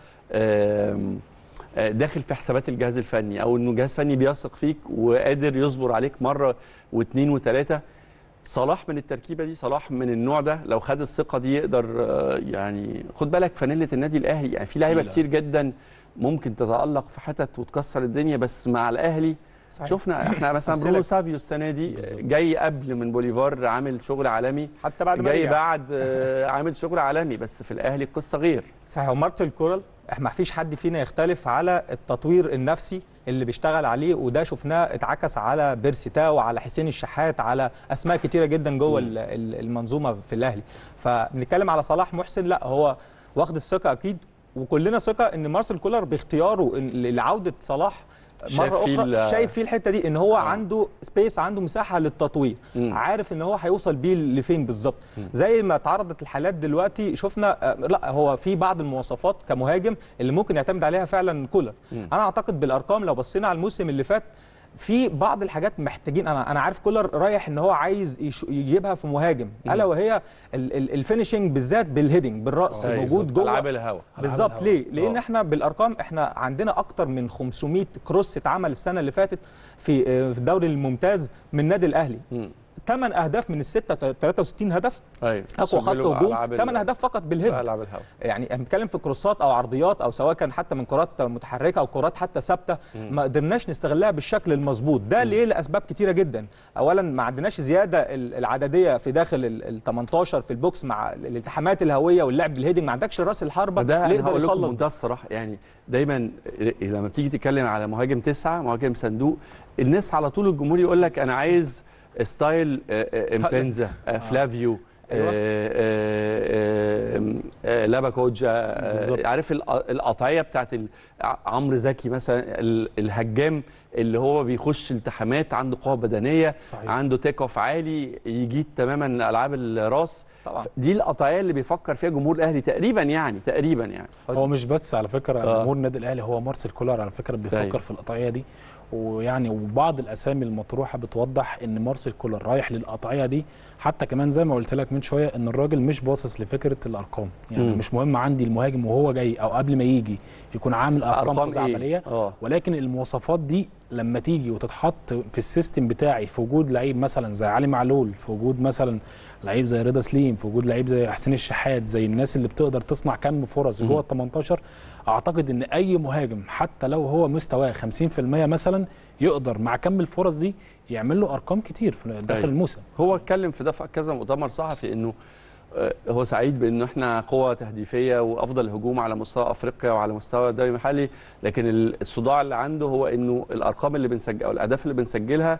Speaker 1: آم، آه، داخل في حسابات الجهاز الفني او انه جهاز فني بيثق فيك وقادر يصبر عليك مره واثنين وثلاثه صلاح من التركيبه دي صلاح من النوع ده لو خد الثقه دي يقدر آه، يعني خد بالك فانيله النادي الاهلي يعني في لعيبه
Speaker 4: تقيلة.
Speaker 1: كتير جدا ممكن تتالق في حتت وتكسر الدنيا بس مع الاهلي
Speaker 5: صحيح.
Speaker 1: شفنا احنا مثلا
Speaker 5: أمثلة.
Speaker 1: برونو سافيو السنه دي آه، جاي قبل من بوليفار عامل شغل عالمي
Speaker 5: حتى بعد ما
Speaker 1: جاي
Speaker 5: رجع.
Speaker 1: بعد آه، عامل شغل عالمي بس في الاهلي القصه غير
Speaker 5: صحيح ومارتن كورال ما فيش حد فينا يختلف على التطوير النفسي اللي بيشتغل عليه وده شفناه اتعكس على بيرسي تاو على حسين الشحات على اسماء كتيره جدا جوه ال- ال- المنظومه في الاهلي فبنتكلم على صلاح محسن لا هو واخد الثقه اكيد وكلنا ثقه ان مارسيل كولر باختياره إن- لعوده صلاح
Speaker 1: شايف
Speaker 5: مره
Speaker 1: فيه
Speaker 5: اخرى
Speaker 1: ال-
Speaker 5: شايف فيه الحته دي ان هو عنده سبيس عنده مساحه للتطوير
Speaker 1: مم.
Speaker 5: عارف ان هو هيوصل بيه لفين بالظبط زي ما اتعرضت الحالات دلوقتي شفنا آه، لا هو في بعض المواصفات كمهاجم اللي ممكن يعتمد عليها فعلا كولر انا اعتقد بالارقام لو بصينا على الموسم اللي فات في بعض الحاجات محتاجين انا انا عارف كولر رايح ان هو عايز يش- يجيبها في مهاجم الا وهي ال- ال- الفينشنج بالذات بالهيدنج بالراس
Speaker 1: أيوة،
Speaker 5: موجود جوه
Speaker 1: العاب الهوا
Speaker 5: بالظبط
Speaker 4: الهوا.
Speaker 5: ليه؟ لان
Speaker 1: آه.
Speaker 5: احنا بالارقام احنا عندنا اكتر من 500 كروس اتعمل السنه اللي فاتت في آه، في الدوري الممتاز من النادي الاهلي
Speaker 1: مم.
Speaker 5: 8 اهداف من السته 63 هدف
Speaker 1: ايوه
Speaker 5: اقوى خط
Speaker 1: سجلوا
Speaker 5: هجوم
Speaker 1: ألعاب ال-
Speaker 5: 8 اهداف فقط بالهيد
Speaker 1: العاب الهوا
Speaker 5: يعني احنا بنتكلم في كروسات او عرضيات او سواء كان حتى من كرات متحركه او كرات حتى ثابته ما قدرناش نستغلها بالشكل المظبوط ده ليه لاسباب كتيره جدا اولا ما عندناش زياده ال- العدديه في داخل ال 18 في البوكس مع الالتحامات الهويه واللعب بالهيدنج ما عندكش راس الحربه
Speaker 1: ده
Speaker 5: اللي
Speaker 1: انا هقول
Speaker 5: يقدر
Speaker 1: لكم
Speaker 5: يخلص
Speaker 1: منتهى الصراحه يعني دايما لما بتيجي تتكلم على مهاجم تسعه مهاجم صندوق الناس على طول الجمهور يقول لك انا عايز ستايل آه، آه، امبنزا آه، فلافيو
Speaker 5: أيوة.
Speaker 1: آه، آه، آه، آه، لابا كوجا آه،
Speaker 4: بالظبط.
Speaker 1: عارف الق- القطعيه بتاعت ال- ع- عمرو زكي مثلا ال- الهجام اللي هو بيخش التحامات عنده قوه بدنيه
Speaker 4: صحيح.
Speaker 1: عنده تيك اوف عالي يجيد تماما العاب الراس
Speaker 5: طبعا.
Speaker 1: دي القطعيه اللي بيفكر فيها جمهور الاهلي تقريبا يعني تقريبا يعني
Speaker 4: هو مش بس على فكره
Speaker 1: آه.
Speaker 4: جمهور النادي الاهلي هو مارسيل كولر على فكره
Speaker 1: أيوة.
Speaker 4: بيفكر في القطعيه دي ويعني وبعض الاسامي المطروحه بتوضح ان مارسيل كولر رايح للقطعيه دي حتى كمان زي ما قلت لك من شويه ان الراجل مش باصص لفكره الارقام يعني
Speaker 1: مم.
Speaker 4: مش مهم عندي المهاجم وهو جاي او قبل ما يجي يكون عامل ارقام
Speaker 1: أرقام إيه؟
Speaker 4: خزعبليه
Speaker 1: آه.
Speaker 4: ولكن المواصفات دي لما تيجي وتتحط في السيستم بتاعي في وجود لعيب مثلا زي علي معلول في وجود مثلا لعيب زي رضا سليم في وجود لعيب زي حسين الشحات زي الناس اللي بتقدر تصنع كم فرص جوه ال 18 اعتقد ان اي مهاجم حتى لو هو مستواه 50% مثلا يقدر مع كم الفرص دي يعمل له ارقام كتير في داخل
Speaker 1: أيوة.
Speaker 4: الموسم
Speaker 1: هو اتكلم في ده في كذا مؤتمر صحفي انه آه، هو سعيد بانه احنا قوه تهديفيه وافضل هجوم على مستوى افريقيا وعلى مستوى الدوري المحلي لكن ال- الصداع اللي عنده هو انه الارقام اللي بنسجل او الاهداف اللي بنسجلها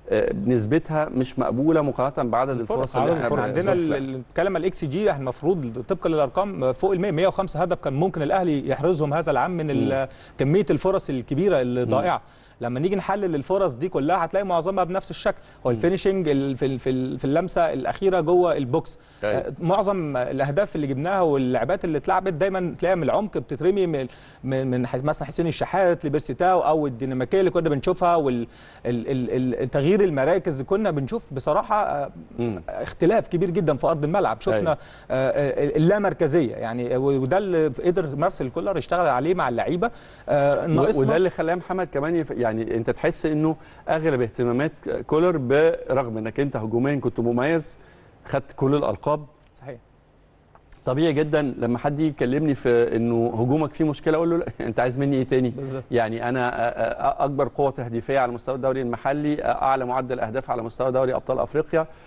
Speaker 1: آه، نسبتها مش مقبوله مقارنه بعدد الفرص
Speaker 5: عدد
Speaker 1: اللي احنا
Speaker 5: الفرص
Speaker 1: بنعملها.
Speaker 5: عندنا ال- ال- الكلام الاكس جي احنا المفروض طبقا للارقام فوق ال 100 105 هدف كان ممكن الاهلي يحرزهم هذا العام من ال- كميه الفرص الكبيره اللي ضائعه لما نيجي نحلل الفرص دي كلها هتلاقي معظمها بنفس الشكل هو الفينشنج ال- في ال- في ال- في اللمسه الاخيره جوه البوكس
Speaker 1: أيوة.
Speaker 5: آه، معظم الاهداف اللي جبناها واللعبات اللي اتلعبت دايما تلاقيها من العمق بتترمي من من من ح- مثلا حسين الشحات لبيرسيتاو او الديناميكيه اللي كنا بنشوفها والتغيير المراكز كنا بنشوف بصراحه آه،
Speaker 1: مم.
Speaker 5: اختلاف كبير جدا في ارض الملعب شفنا
Speaker 1: أيوة.
Speaker 5: آه، آه، اللامركزيه يعني وده اللي قدر مارسيل كولر يشتغل عليه مع اللعيبه آه،
Speaker 1: و-
Speaker 5: ناقصنا
Speaker 1: وده اللي خلاه محمد كمان يف... يعني انت تحس انه اغلب اهتمامات كولر برغم انك انت هجوميا كنت مميز خدت كل الالقاب
Speaker 5: صحيح
Speaker 1: طبيعي جدا لما حد يجي يكلمني في انه هجومك فيه مشكله اقول له لا انت عايز مني ايه تاني
Speaker 5: بالظبط.
Speaker 1: يعني انا أ- أ- اكبر قوه تهديفيه على مستوى الدوري المحلي اعلى معدل اهداف على مستوى دوري ابطال افريقيا آه،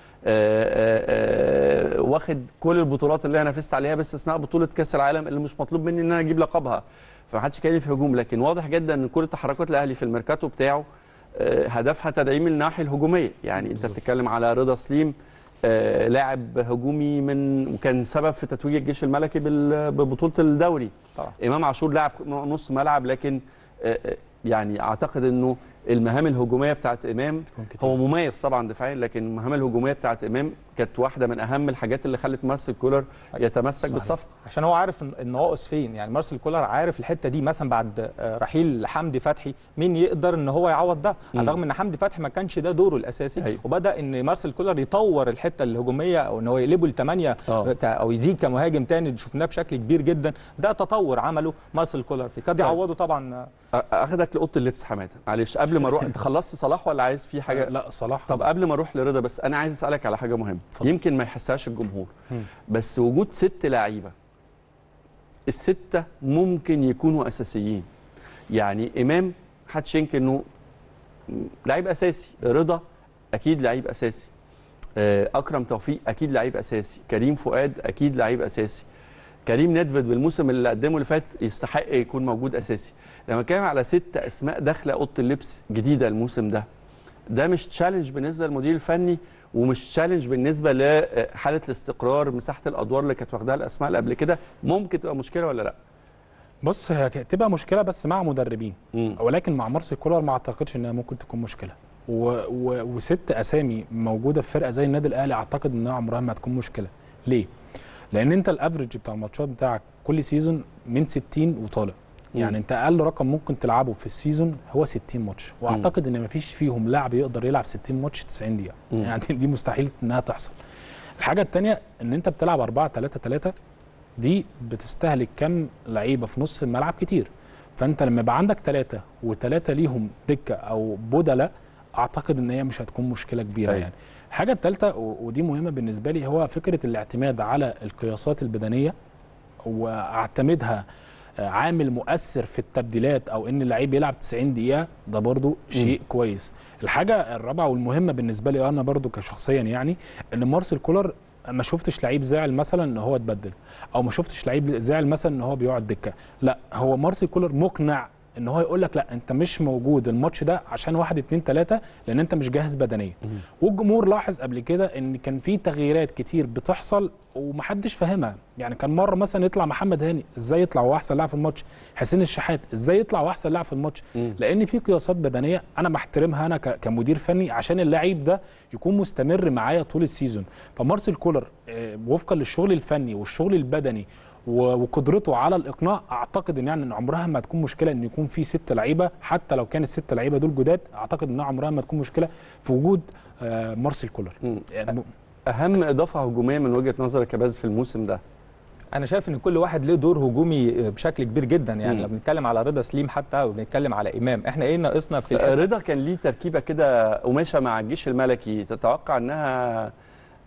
Speaker 1: آه، آه، واخد كل البطولات اللي انا نافست عليها باستثناء بطوله كاس العالم اللي مش مطلوب مني ان انا اجيب لقبها فمحدش يتكلم في هجوم لكن واضح جدا ان كل تحركات الاهلي في الميركاتو بتاعه آه، هدفها تدعيم الناحيه الهجوميه يعني انت بتتكلم على رضا سليم آه، لاعب هجومي من وكان سبب في تتويج الجيش الملكي بال- ببطوله الدوري
Speaker 5: طبعا
Speaker 1: امام عاشور لاعب نص ملعب لكن آه، آه، يعني اعتقد انه المهام الهجوميه بتاعت امام هو مميز طبعا دفاعيا لكن المهام الهجوميه بتاعت امام كانت واحده من اهم الحاجات اللي خلت مارسيل كولر يتمسك بالصفقه
Speaker 5: عشان هو عارف الن- النواقص فين يعني مارسيل كولر عارف الحته دي مثلا بعد آه، رحيل حمدي فتحي مين يقدر ان هو يعوض ده على الرغم ان حمدي فتحي ما كانش ده دوره الاساسي
Speaker 1: أيوة.
Speaker 5: وبدا ان مارسيل كولر يطور الحته الهجوميه او ان هو يقلبه لثمانيه
Speaker 1: آه.
Speaker 5: ك- او يزيد كمهاجم تاني شفناه بشكل كبير جدا ده تطور عمله مارسيل كولر فيه قد يعوضه طبعا آه،
Speaker 1: أ- اخدك لاوضه اللبس حماده معلش قبل ما اروح انت خلصت صلاح ولا عايز في حاجه
Speaker 4: لا صلاح
Speaker 1: طب
Speaker 4: خلاص.
Speaker 1: قبل ما اروح لرضا بس انا عايز اسالك على حاجه مهمه
Speaker 4: اتفضل.
Speaker 1: يمكن ما يحسهاش الجمهور بس وجود ست لعيبه السته ممكن يكونوا اساسيين يعني امام محدش ينكر انه لعيب اساسي رضا اكيد لعيب اساسي آه، اكرم توفيق اكيد لعيب اساسي كريم فؤاد اكيد لعيب اساسي كريم ندفد بالموسم اللي قدمه اللي فات يستحق يكون موجود اساسي لما كان على ست اسماء داخله اوضه اللبس جديده الموسم ده ده مش تشالنج بالنسبه للمدير الفني ومش تشالنج بالنسبه لحاله الاستقرار مساحه الادوار اللي كانت واخداها الاسماء اللي قبل كده ممكن تبقى مشكله ولا لا
Speaker 4: بص هي ك- تبقى مشكله بس مع مدربين
Speaker 1: مم.
Speaker 4: ولكن مع مارسيل كولر ما اعتقدش انها ممكن تكون مشكله و... و... وست اسامي موجوده في فرقه زي النادي الاهلي اعتقد انها عمرها ما هتكون مشكله ليه لان انت الافرج بتاع الماتشات بتاعك كل سيزون من 60 وطالع
Speaker 1: مم.
Speaker 4: يعني انت اقل رقم ممكن تلعبه في السيزون هو 60 ماتش واعتقد ان مفيش فيهم لاعب يقدر يلعب 60 ماتش 90 دقيقه
Speaker 1: مم.
Speaker 4: يعني دي مستحيل انها تحصل الحاجه الثانيه ان انت بتلعب 4 3 3 دي بتستهلك كم لعيبه في نص الملعب كتير فانت لما يبقى عندك ثلاثه وثلاثه ليهم دكه او بدله اعتقد ان هي مش هتكون مشكله كبيره
Speaker 1: أيوة.
Speaker 4: يعني الحاجه الثالثه ودي مهمه بالنسبه لي هو فكره الاعتماد على القياسات البدنيه واعتمدها آه، عامل مؤثر في التبديلات او ان اللعيب يلعب 90 دقيقه ده برضو شيء كويس الحاجه الرابعه والمهمه بالنسبه لي انا برضو كشخصيا يعني ان مارسيل كولر ما شفتش لعيب زعل مثلا ان هو اتبدل او ما شفتش لعيب زعل مثلا ان هو بيقعد دكه لا هو مارسيل كولر مقنع ان هو يقول لك لا انت مش موجود الماتش ده عشان واحد اتنين تلاته لان انت مش جاهز بدنيا والجمهور لاحظ قبل كده ان كان في تغييرات كتير بتحصل ومحدش فاهمها يعني كان مره مثلا يطلع محمد هاني ازاي يطلع هو احسن لاعب في الماتش حسين الشحات ازاي يطلع هو احسن لاعب في الماتش لان في قياسات بدنيه انا بحترمها انا ك- كمدير فني عشان اللاعب ده يكون مستمر معايا طول السيزون فمارسيل كولر آه، وفقا للشغل الفني والشغل البدني و- وقدرته على الاقناع اعتقد ان يعني ان عمرها ما تكون مشكله ان يكون في ست لعيبه حتى لو كان الست لعيبه دول جداد اعتقد انها عمرها ما تكون مشكله في وجود آه، مارسيل كولر
Speaker 1: مم.
Speaker 4: يعني م-
Speaker 1: اهم اضافه هجوميه من وجهه نظرك يا باز في الموسم ده
Speaker 5: انا شايف ان كل واحد له دور هجومي بشكل كبير جدا يعني
Speaker 1: مم.
Speaker 5: لو بنتكلم على رضا سليم حتى وبنتكلم على امام احنا ايه ناقصنا في الأداء؟
Speaker 1: رضا كان ليه تركيبه كده قماشه مع الجيش الملكي تتوقع انها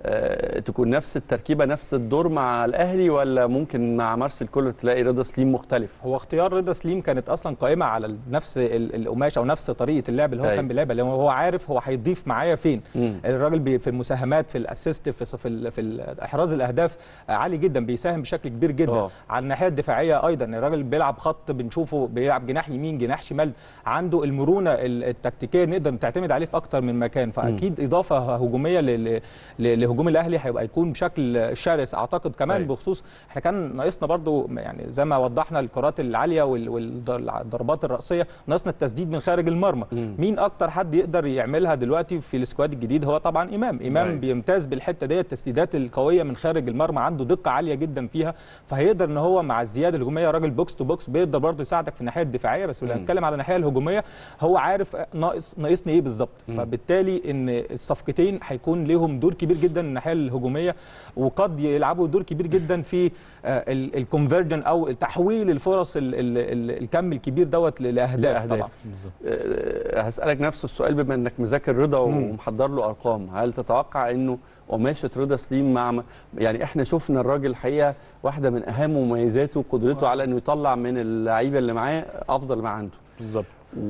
Speaker 1: آه، تكون نفس التركيبه نفس الدور مع الاهلي ولا ممكن مع مارسيل كولر تلاقي رضا سليم مختلف
Speaker 5: هو اختيار رضا سليم كانت اصلا قائمه على ال- نفس ال- القماش او نفس طريقه اللعب اللي هو
Speaker 1: أيوة.
Speaker 5: كان بيلعبها لان هو عارف هو هيضيف معايا فين
Speaker 1: مم.
Speaker 5: الراجل بي في المساهمات في الاسيست في في, ال- في ال- احراز الاهداف آه، عالي جدا بيساهم بشكل كبير جدا
Speaker 1: آه.
Speaker 5: على الناحيه الدفاعيه ايضا الراجل بيلعب خط بنشوفه بيلعب جناح يمين جناح شمال عنده المرونه ال- التكتيكيه نقدر تعتمد عليه في اكتر من مكان فاكيد اضافه هجوميه ل- ل- لهجوم الاهلي هيبقى يكون بشكل شرس اعتقد كمان
Speaker 1: أيوة.
Speaker 5: بخصوص احنا كان ناقصنا برضو يعني زي ما وضحنا الكرات العاليه وال- والضربات الراسيه ناقصنا التسديد من خارج المرمى
Speaker 1: مم.
Speaker 5: مين اكتر حد يقدر يعملها دلوقتي في السكواد الجديد هو طبعا امام امام
Speaker 1: أيوة.
Speaker 5: بيمتاز بالحته دي التسديدات القويه من خارج المرمى عنده دقه عاليه جدا فيها فهيقدر ان هو مع الزياده الهجوميه راجل بوكس تو بوكس بيقدر برضه يساعدك في الناحيه الدفاعيه بس لو
Speaker 1: مم.
Speaker 5: هنتكلم على الناحيه الهجوميه هو عارف ناقص ناقصني ايه بالظبط فبالتالي ان الصفقتين هيكون ليهم دور كبير جدا الناحيه الهجوميه وقد يلعبوا دور كبير جدا في الكونفرجن او تحويل الفرص ال- ال- ال- الكم الكبير دوت لاهداف
Speaker 1: لأهداف.
Speaker 5: طبعا
Speaker 4: بالظبط
Speaker 1: آه، هسألك نفس السؤال بما انك مذاكر رضا ومحضر له ارقام هل تتوقع انه قماشة رضا سليم مع يعني احنا شفنا الراجل الحقيقة واحدة من اهم مميزاته قدرته على انه يطلع من اللعيبة اللي معاه افضل ما عنده
Speaker 4: بالظبط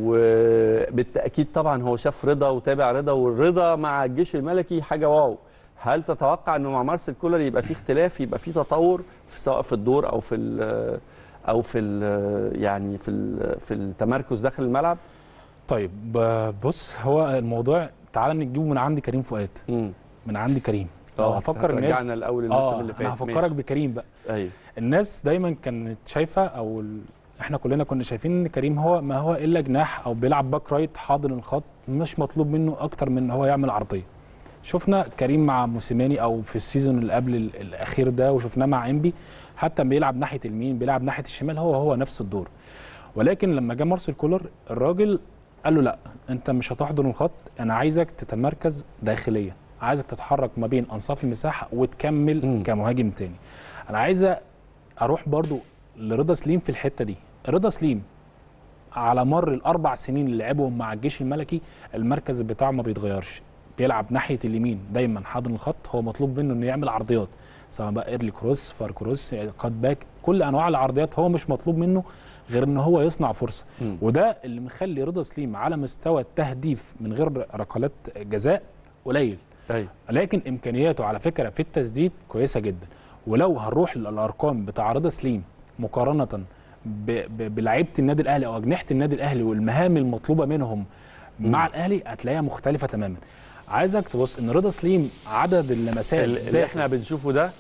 Speaker 1: وبالتأكيد طبعا هو شاف رضا وتابع رضا والرضا مع الجيش الملكي حاجة واو هل تتوقع انه مع مارسيل كولر يبقى في اختلاف يبقى في تطور في سواء في الدور او في ال- او في ال- يعني في ال- في التمركز داخل الملعب
Speaker 4: طيب ب- بص هو الموضوع تعال نجيبه من عند كريم فؤاد
Speaker 1: امم
Speaker 4: من عند كريم
Speaker 1: اه،
Speaker 4: لو هفكر الناس
Speaker 1: هترجعنا الأول الموسم
Speaker 4: اه
Speaker 1: اللي فات.
Speaker 4: انا هفكرك
Speaker 1: ماشي.
Speaker 4: بكريم بقى
Speaker 1: ايوه
Speaker 4: الناس دايما كانت شايفه او ال... احنا كلنا كنا شايفين ان كريم هو ما هو الا جناح او بيلعب باك رايت حاضن الخط مش مطلوب منه اكتر من ان هو يعمل عرضيه شفنا كريم مع موسيماني او في السيزون اللي قبل ال- الاخير ده وشفناه مع انبي حتى بيلعب ناحيه اليمين بيلعب ناحيه الشمال هو هو نفس الدور ولكن لما جه مارسيل كولر الراجل قال له لا انت مش هتحضن الخط انا عايزك تتمركز داخليا عايزك تتحرك ما بين انصاف المساحه وتكمل
Speaker 1: مم.
Speaker 4: كمهاجم تاني انا عايز اروح برضو لرضا سليم في الحته دي رضا سليم على مر الاربع سنين اللي لعبهم مع الجيش الملكي المركز بتاعه ما بيتغيرش بيلعب ناحيه اليمين دايما حاضن الخط هو مطلوب منه انه يعمل عرضيات سواء بقى ايرلي كروس فار كروس قاد باك كل انواع العرضيات هو مش مطلوب منه غير ان هو يصنع فرصه
Speaker 1: مم.
Speaker 4: وده اللي مخلي رضا سليم على مستوى التهديف من غير ركلات جزاء قليل
Speaker 1: ايوه
Speaker 4: لكن امكانياته على فكره في التسديد كويسه جدا ولو هنروح للارقام بتاع رضا سليم مقارنه ب- ب- بلعيبه النادي الاهلي او اجنحه النادي الاهلي والمهام المطلوبه منهم مع الاهلي هتلاقيها مختلفه تماما عايزك تبص ان رضا سليم عدد اللمسات
Speaker 1: اللي
Speaker 4: داخل-
Speaker 1: احنا بنشوفه ده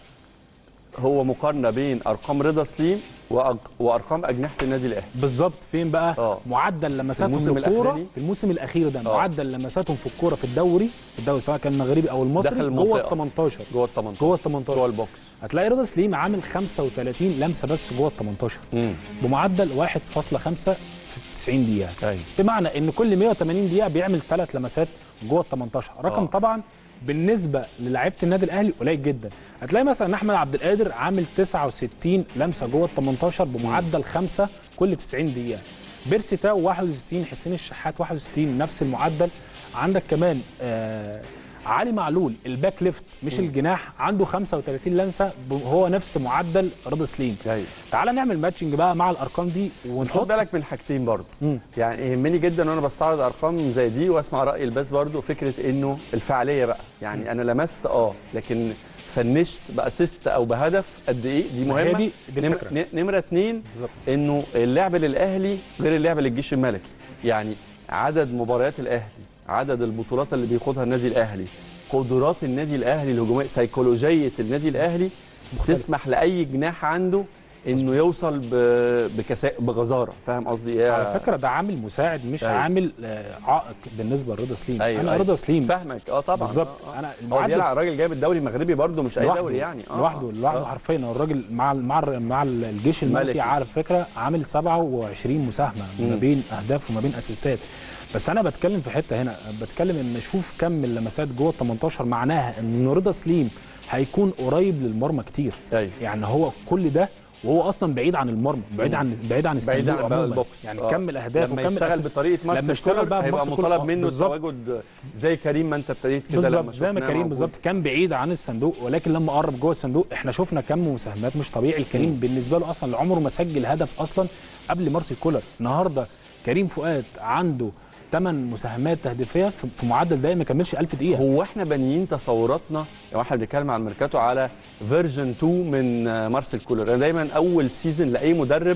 Speaker 1: هو مقارنه بين ارقام رضا سليم وأج- وارقام اجنحه النادي الاهلي
Speaker 4: بالظبط فين بقى
Speaker 1: اه.
Speaker 4: معدل لمساتهم
Speaker 1: الموسم
Speaker 4: للكوره
Speaker 1: الأخراني؟
Speaker 4: في الموسم الاخير ده
Speaker 1: اه.
Speaker 4: معدل لمساتهم في الكوره في الدوري في الدوري سواء كان المغربي او المصري
Speaker 1: داخل
Speaker 4: جوه ال
Speaker 1: المنطقة.
Speaker 4: 18
Speaker 1: جوه ال 18
Speaker 4: جوه ال 18
Speaker 1: جوه البوكس
Speaker 4: هتلاقي رضا سليم عامل 35 لمسه بس جوه ال 18
Speaker 1: امم
Speaker 4: بمعدل 1.5 في 90 دقيقه
Speaker 1: ايوه
Speaker 4: بمعنى ان كل 180 دقيقه بيعمل ثلاث لمسات جوه ال 18 رقم
Speaker 1: آه.
Speaker 4: طبعا بالنسبه للاعيبه النادي الاهلي قليل جدا هتلاقي مثلا احمد عبد القادر عامل 69 لمسه جوه ال 18 بمعدل 5 كل 90 دقيقه بيرسي تاو 61 حسين الشحات 61 نفس المعدل عندك كمان آه علي معلول الباك ليفت مش الجناح عنده 35 لمسه ب- هو نفس معدل رضا سليم
Speaker 1: ايوه
Speaker 4: تعال نعمل ماتشنج بقى مع الارقام دي
Speaker 1: خد
Speaker 4: ونحط
Speaker 1: بالك من حاجتين برضه
Speaker 4: مم.
Speaker 1: يعني يهمني جدا وانا بستعرض ارقام زي دي واسمع راي الباس برضه فكره انه الفعاليه بقى يعني انا لمست اه لكن فنشت باسيست او بهدف قد ايه دي
Speaker 4: ما هي
Speaker 1: مهمه
Speaker 4: دي- دي
Speaker 1: نم-
Speaker 4: الفكرة.
Speaker 1: ن- نمره اتنين
Speaker 4: بالظبط.
Speaker 1: انه اللعب للاهلي غير اللعب للجيش الملكي يعني عدد مباريات الاهلي عدد البطولات اللي بيخوضها النادي الاهلي قدرات النادي الاهلي الهجوميه سيكولوجيه النادي الاهلي
Speaker 4: مختلف.
Speaker 1: تسمح لاي جناح عنده انه يوصل ب- بكسا... بغزاره فاهم قصدي ايه
Speaker 4: على فكره ده عامل مساعد مش
Speaker 1: أيوة.
Speaker 4: عامل آه، عائق بالنسبه لرضا سليم
Speaker 1: أيوة،
Speaker 4: انا
Speaker 1: أيوة.
Speaker 4: رضا سليم
Speaker 1: فاهمك اه طبعا
Speaker 4: بالظبط.
Speaker 1: آه، آه.
Speaker 4: أنا
Speaker 1: هو
Speaker 4: المعدل-
Speaker 1: بيلعب الراجل جايب الدوري المغربي برده مش اي
Speaker 4: لوحده
Speaker 1: دوري يعني آه،
Speaker 4: لوحده
Speaker 1: آه.
Speaker 4: لوحده
Speaker 1: آه.
Speaker 4: حرفيا هو الراجل مع مع مع الجيش الملكي
Speaker 1: الملكي.
Speaker 4: على فكره عامل 27 مساهمه ما
Speaker 1: مم.
Speaker 4: بين اهداف وما بين اسيستات بس انا بتكلم في حته هنا بتكلم ان اشوف كم اللمسات جوه ال 18 معناها ان رضا سليم هيكون قريب للمرمى كتير
Speaker 1: ايوه
Speaker 4: يعني هو كل ده وهو اصلا بعيد عن المرمى بعيد عن بعيد عن
Speaker 1: بعيد
Speaker 4: الصندوق
Speaker 1: عن بقى
Speaker 4: عموما
Speaker 1: البوكس
Speaker 4: يعني
Speaker 1: آه.
Speaker 4: كم الاهداف
Speaker 1: لما
Speaker 4: وكم
Speaker 1: يشتغل
Speaker 4: الأسيست.
Speaker 1: بطريقه
Speaker 4: لما
Speaker 1: مارسيل
Speaker 4: يشتغل
Speaker 1: كولر
Speaker 4: بقى
Speaker 1: هيبقى
Speaker 4: بمارسيل
Speaker 1: مطالب
Speaker 4: كولر،
Speaker 1: منه
Speaker 4: بالظبط.
Speaker 1: التواجد زي كريم ما انت ابتديت كده لما
Speaker 4: بالظبط زي ما
Speaker 1: شفناه
Speaker 4: كريم
Speaker 1: موجود.
Speaker 4: بالظبط كان بعيد عن الصندوق ولكن لما قرب جوه الصندوق احنا شفنا كم مساهمات مش طبيعي الكريم بالنسبه له اصلا عمره ما سجل هدف اصلا قبل مارسيل كولر النهارده كريم فؤاد عنده 8 مساهمات تهديفيه في في معدل دقيقه ما يكملش 1000 دقيقه
Speaker 1: هو احنا بانيين تصوراتنا لو احنا بنتكلم عن الميركاتو على فيرجن 2 من آه، مارسيل كولر انا دايما اول سيزون لاي مدرب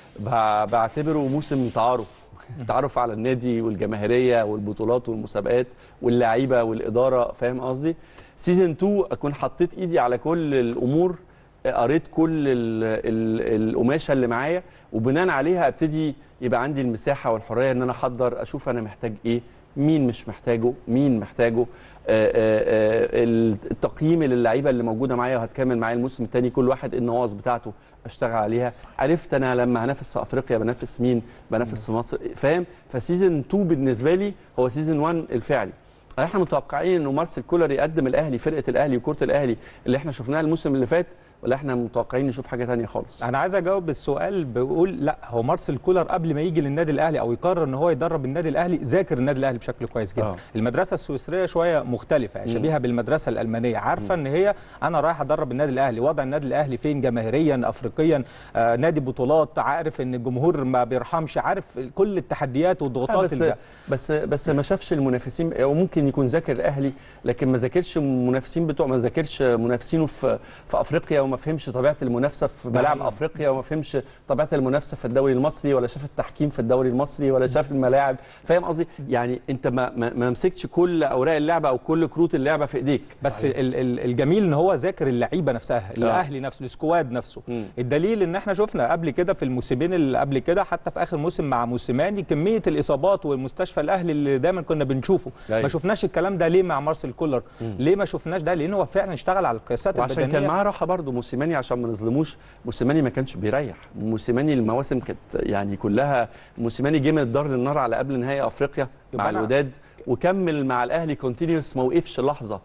Speaker 1: بع- بعتبره موسم تعارف تعرف على النادي والجماهيريه والبطولات والمسابقات واللعيبه والاداره فاهم قصدي سيزون 2 اكون حطيت ايدي على كل الامور قريت كل ال ال القماشه اللي معايا وبناء عليها ابتدي يبقى عندي المساحه والحريه ان انا احضر اشوف انا محتاج ايه مين مش محتاجه مين محتاجه آه، آه، آه، التقييم للعيبه اللي موجوده معايا وهتكمل معايا الموسم الثاني كل واحد إيه النواقص بتاعته اشتغل عليها عرفت انا لما هنافس في افريقيا بنافس مين بنافس في مصر فاهم فسيزون 2 بالنسبه لي هو سيزون 1 الفعلي احنا متوقعين انه مارسيل كولر يقدم الاهلي فرقه الاهلي وكره الاهلي اللي احنا شفناها الموسم اللي فات ولا احنا متوقعين نشوف حاجه تانية خالص
Speaker 5: انا عايز اجاوب السؤال بقول لا هو مارسيل كولر قبل ما يجي للنادي الاهلي او يقرر ان هو يدرب النادي الاهلي ذاكر النادي الاهلي بشكل كويس جدا
Speaker 1: آه.
Speaker 5: آه. المدرسه السويسريه شويه مختلفه يعني شبيهه بالمدرسه الالمانيه عارفه ان هي انا رايح ادرب النادي الاهلي وضع النادي الاهلي فين جماهيريا افريقيا آه نادي بطولات عارف ان الجمهور ما بيرحمش عارف كل التحديات
Speaker 1: آه،
Speaker 5: والضغوطات
Speaker 1: بس
Speaker 5: اللي
Speaker 1: بس بس ما شافش المنافسين او ممكن يكون ذاكر الاهلي لكن ما ذاكرش المنافسين بتوع ما ذاكرش منافسينه في في افريقيا وما فهمش طبيعه المنافسه في ملاعب افريقيا وما فهمش طبيعه المنافسه في الدوري المصري ولا شاف التحكيم في الدوري المصري ولا شاف الملاعب فاهم قصدي يعني انت ما ما ما مسكتش كل اوراق اللعبه او كل كروت اللعبه في ايديك
Speaker 5: بس ال- ال- الجميل ان هو ذاكر اللعيبه نفسها الاهلي نفسه السكواد نفسه
Speaker 1: مم.
Speaker 5: الدليل ان احنا شفنا قبل كده في الموسمين اللي قبل كده حتى في اخر موسم مع موسيماني كميه الاصابات والمستشفى الاهلي اللي دايما كنا بنشوفه
Speaker 1: أيوة.
Speaker 5: ما شفناش الكلام ده ليه مع مارسيل كولر ليه ما شفناش ده لان هو فعلا اشتغل على القياسات
Speaker 1: وعشان كان
Speaker 5: البدنيه
Speaker 1: معاه راحه برضه موسيماني عشان ما نظلموش موسيماني ما كانش بيريح موسيماني المواسم كانت يعني كلها موسيماني جه من الدار للنار على قبل نهائي افريقيا مع
Speaker 5: يبقى أنا-
Speaker 1: الوداد وكمل مع الاهلي كونتينيوس ما وقفش لحظه آه،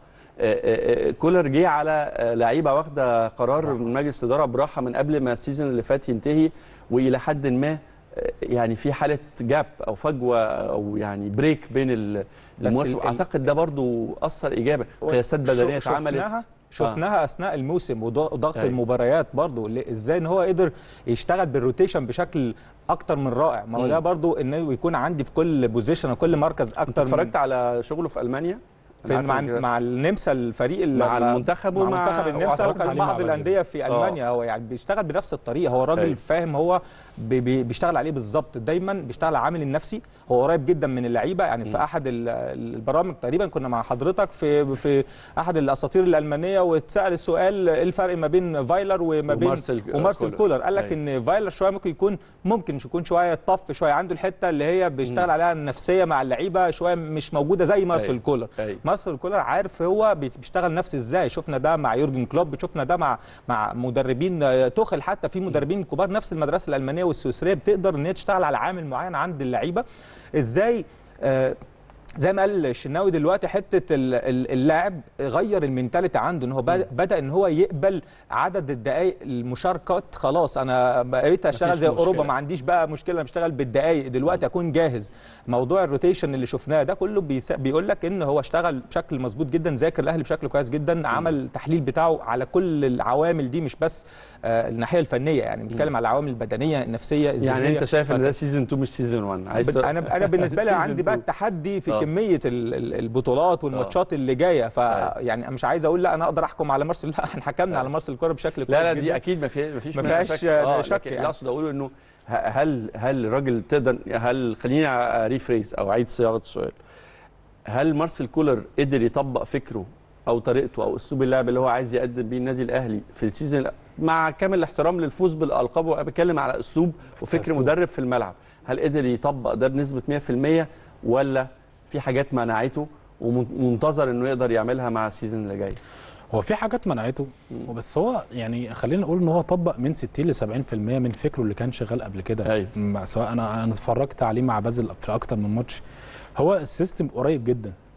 Speaker 1: آه، آه، كولر جه على آه، لعيبه واخده قرار من مجلس الاداره براحه من قبل ما السيزون اللي فات ينتهي والى حد ما آه، يعني في حاله جاب او فجوه او يعني بريك بين ال-
Speaker 5: بس
Speaker 1: المواسم
Speaker 5: ال-
Speaker 1: اعتقد ده برضو اثر ايجابي قياسات بدنيه
Speaker 5: شو-
Speaker 1: اتعملت
Speaker 5: شفناها شفناها اثناء الموسم وض- وضغط
Speaker 1: أيوة.
Speaker 5: المباريات برضو اللي- ازاي ان هو قدر يشتغل بالروتيشن بشكل اكتر من رائع ما هو
Speaker 1: مم.
Speaker 5: ده برضو انه يكون عندي في كل بوزيشن وكل مركز
Speaker 1: انت
Speaker 5: اكتر من
Speaker 1: اتفرجت على شغله في المانيا
Speaker 5: في
Speaker 1: أنا
Speaker 5: مع,
Speaker 1: عارف إنك-
Speaker 5: مع النمسا الفريق اللي
Speaker 1: مع المنتخب
Speaker 5: مع
Speaker 1: ومع-
Speaker 5: منتخب النمسا
Speaker 1: وأعتقد
Speaker 5: وكان
Speaker 4: عليه مع
Speaker 5: بعض
Speaker 4: بازل.
Speaker 5: الانديه في
Speaker 1: آه.
Speaker 5: المانيا هو يعني بيشتغل بنفس الطريقه هو راجل
Speaker 1: أيوة.
Speaker 5: فاهم هو بي بي بيشتغل عليه بالظبط دايما بيشتغل على العامل النفسي هو قريب جدا من اللعيبه يعني في احد ال- البرامج تقريبا كنا مع حضرتك في في احد الاساطير الالمانيه واتسال السؤال ايه الفرق ما بين فايلر وما بين
Speaker 1: ومارسيل
Speaker 5: ومارسيل
Speaker 1: كولر.
Speaker 5: كولر قال لك
Speaker 1: أيوة.
Speaker 5: ان فايلر شويه ممكن يكون ممكن يكون شويه طف شويه عنده الحته اللي هي بيشتغل عليها النفسيه مع اللعيبه شويه مش موجوده زي مارسيل
Speaker 1: أيوة.
Speaker 5: كولر
Speaker 1: أيوة.
Speaker 5: مارسيل كولر عارف هو بي- بيشتغل نفسه ازاي شفنا ده مع يورجن كلوب شفنا ده مع مع مدربين آه، توخل حتى في مدربين كبار نفس المدرسه الالمانيه والسويسريه بتقدر ان هي تشتغل على عامل معين عند اللعيبه ازاي آه، زي ما قال الشناوي دلوقتي حته ال- ال- اللاعب غير المينتاليتي عنده ان هو بدا, بدا ان هو يقبل عدد الدقائق المشاركات خلاص انا بقيت اشتغل
Speaker 1: مفيش
Speaker 5: زي اوروبا
Speaker 1: مشكلة.
Speaker 5: ما عنديش بقى مشكله أنا بشتغل بالدقائق دلوقتي اكون جاهز موضوع الروتيشن اللي شفناه ده كله بيس- بيقول لك ان هو اشتغل بشكل مظبوط جدا ذاكر الاهلي بشكل كويس جدا عمل التحليل بتاعه على كل العوامل دي مش بس آه، الناحيه الفنيه يعني بنتكلم على العوامل البدنيه النفسيه
Speaker 1: يعني
Speaker 5: الذهنيه
Speaker 1: انت شايف ان ده سيزون 2 مش سيزون 1 عايز
Speaker 5: بن- انا انا بالنسبه لي
Speaker 1: Season
Speaker 5: عندي بقى
Speaker 1: 2.
Speaker 5: التحدي في
Speaker 1: آه.
Speaker 5: كميه ال- ال- البطولات والماتشات اللي جايه ف يعني أنا مش عايز اقول لا انا اقدر احكم على مارسيل لا احنا حكمنا على مارسيل كوره بشكل كويس
Speaker 1: لا لا دي
Speaker 5: جدا.
Speaker 1: اكيد ما في ما فيش
Speaker 5: ما
Speaker 1: منها
Speaker 5: فيهاش
Speaker 1: شك. آه
Speaker 5: شك
Speaker 1: لكن
Speaker 5: يعني.
Speaker 1: اللي اقصد اقوله انه ه- هل هل الراجل تقدر هل خليني ريفريز او اعيد صياغه السؤال هل مارسيل كولر قدر يطبق فكره او طريقته او اسلوب اللعب اللي هو عايز يقدم بيه النادي الاهلي في السيزون مع كامل الاحترام للفوز بالالقاب وانا بتكلم على اسلوب وفكر
Speaker 4: أسلوب.
Speaker 1: مدرب في الملعب هل قدر يطبق ده بنسبه 100% ولا في حاجات منعته ومنتظر انه يقدر يعملها مع السيزون اللي جاي
Speaker 4: هو في حاجات منعته وبس هو يعني خلينا نقول ان هو طبق من 60 ل 70% من فكره اللي كان شغال قبل كده
Speaker 1: أيوة.
Speaker 4: مع- سواء انا انا اتفرجت عليه مع بازل في اكتر من ماتش هو السيستم قريب جدا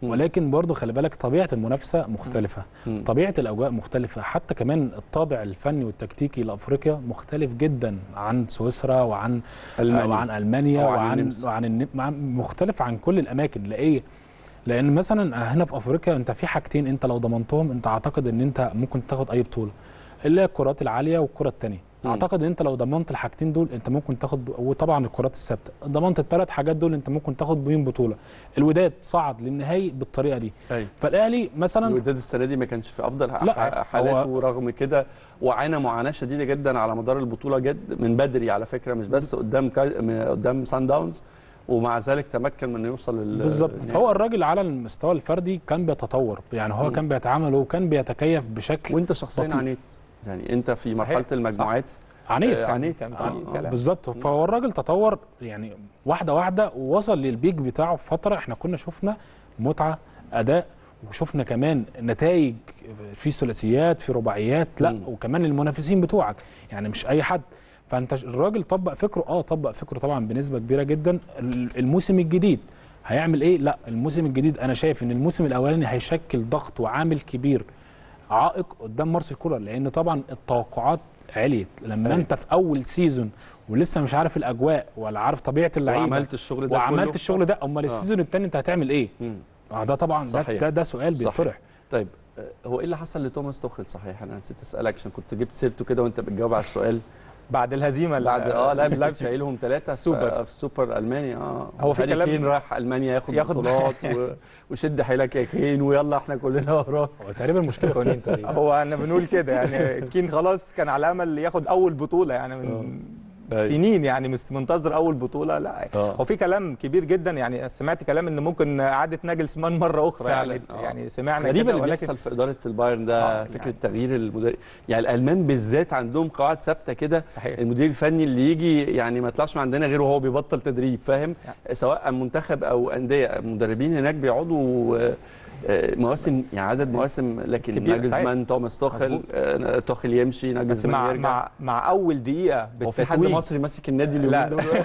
Speaker 4: ولكن برضه خلي بالك طبيعه المنافسه مختلفه
Speaker 1: مم.
Speaker 4: طبيعه الاجواء مختلفه حتى كمان الطابع الفني والتكتيكي لافريقيا مختلف جدا عن سويسرا وعن
Speaker 1: ألمانيا.
Speaker 4: وعن المانيا
Speaker 1: وعن
Speaker 4: وعن
Speaker 1: النمسا.
Speaker 4: وعن الن- مع- مختلف عن كل الاماكن لايه لان مثلا هنا في افريقيا انت في حاجتين انت لو ضمنتهم انت اعتقد ان انت ممكن تاخد اي بطوله اللي هي الكرات العاليه والكره الثانيه
Speaker 1: مم.
Speaker 4: اعتقد ان انت لو ضمنت الحاجتين دول انت ممكن تاخد وطبعا الكرات الثابته ضمنت الثلاث حاجات دول انت ممكن تاخد بيهم بطوله الوداد صعد للنهائي بالطريقه دي
Speaker 1: أيوة.
Speaker 4: فالاهلي مثلا
Speaker 1: الوداد السنه دي ما كانش في افضل
Speaker 4: لا،
Speaker 1: ح- حالاته رغم كده وعانى معاناه شديده جدا على مدار البطوله جد من بدري على فكره مش بس قدام كا... م- قدام سان داونز ومع ذلك تمكن من انه يوصل لل
Speaker 4: بالظبط
Speaker 1: النهائي.
Speaker 4: فهو الراجل على المستوى الفردي كان بيتطور يعني هو
Speaker 1: مم.
Speaker 4: كان بيتعامل وكان بيتكيف بشكل
Speaker 1: وانت شخصيا
Speaker 4: بطيء.
Speaker 1: عانيت يعني انت في
Speaker 5: صحيح.
Speaker 1: مرحله المجموعات
Speaker 4: عنيد
Speaker 1: آه، عانيت
Speaker 5: كان في
Speaker 1: آه، آه.
Speaker 5: كلام.
Speaker 4: بالظبط فهو الراجل تطور يعني واحده واحده ووصل للبيك بتاعه في فتره احنا كنا شفنا متعه اداء وشفنا كمان نتائج في ثلاثيات في رباعيات لا
Speaker 1: مم.
Speaker 4: وكمان المنافسين بتوعك يعني مش اي حد فانت ش- الراجل طبق فكره اه طبق فكره طبعا بنسبه كبيره جدا ال- الموسم الجديد هيعمل ايه لا الموسم الجديد انا شايف ان الموسم الاولاني هيشكل ضغط وعامل كبير عائق قدام مارسيل كولر لان طبعا التوقعات عليت لما
Speaker 1: أيوة.
Speaker 4: انت في اول سيزون ولسه مش عارف الاجواء ولا عارف طبيعه اللعيبه
Speaker 1: وعملت الشغل ده
Speaker 4: وعملت
Speaker 1: كله.
Speaker 4: الشغل ده امال
Speaker 1: آه.
Speaker 4: السيزون الثاني انت هتعمل ايه
Speaker 1: مم.
Speaker 4: آه ده طبعا ده,
Speaker 1: صحيح.
Speaker 4: ده ده سؤال
Speaker 1: صحيح.
Speaker 4: بيطرح
Speaker 1: طيب آه، هو ايه اللي حصل لتوماس توخيل صحيح انا نسيت اسالك عشان كنت جبت سيرته كده وانت بتجاوب على السؤال
Speaker 5: بعد الهزيمه
Speaker 1: بعد اه لايبزيج
Speaker 5: لايبزيج.
Speaker 1: شايلهم ثلاثه
Speaker 5: السوبر.
Speaker 1: في, في السوبر الماني اه
Speaker 5: هو في
Speaker 1: هاري
Speaker 5: كلام-
Speaker 1: كين راح المانيا ياخد,
Speaker 5: ياخد-
Speaker 1: بطولات و... وشد حيلك يا كين ويلا احنا كلنا وراك
Speaker 4: هو تقريبا المشكله كونين تقريبا
Speaker 5: هو انا بنقول كده يعني كين خلاص كان على امل ياخد اول بطوله يعني من
Speaker 1: أيوة.
Speaker 5: سنين يعني مست- منتظر اول بطوله لا
Speaker 1: آه.
Speaker 5: هو في كلام كبير جدا يعني سمعت كلام ان ممكن اعاده ناجلسمان مره اخرى
Speaker 1: فعلا
Speaker 5: يعني
Speaker 1: آه.
Speaker 5: يعني سمعنا
Speaker 1: غريب
Speaker 5: كده
Speaker 1: اللي
Speaker 5: ولكن
Speaker 1: بيحصل في اداره البايرن ده
Speaker 5: آه،
Speaker 1: فكره
Speaker 5: يعني.
Speaker 1: تغيير المدرب يعني الالمان بالذات عندهم قواعد ثابته كده
Speaker 5: صحيح
Speaker 1: المدير الفني اللي يجي يعني ما يطلعش من عندنا غير وهو بيبطل تدريب فاهم سواء منتخب او انديه مدربين هناك بيقعدوا آه، آه، مواسم يعني عدد مواسم لكن
Speaker 5: كبيرة،
Speaker 1: ناجلزمان توماس توخل
Speaker 5: مظبوط.
Speaker 1: آه، توخل يمشي
Speaker 5: بس
Speaker 1: ناجلزمان
Speaker 5: مع
Speaker 1: يرجع
Speaker 5: مع مع اول دقيقه
Speaker 1: هو في حد
Speaker 5: بالتتويج
Speaker 1: مصري ماسك النادي اليومين
Speaker 5: لا.
Speaker 1: دول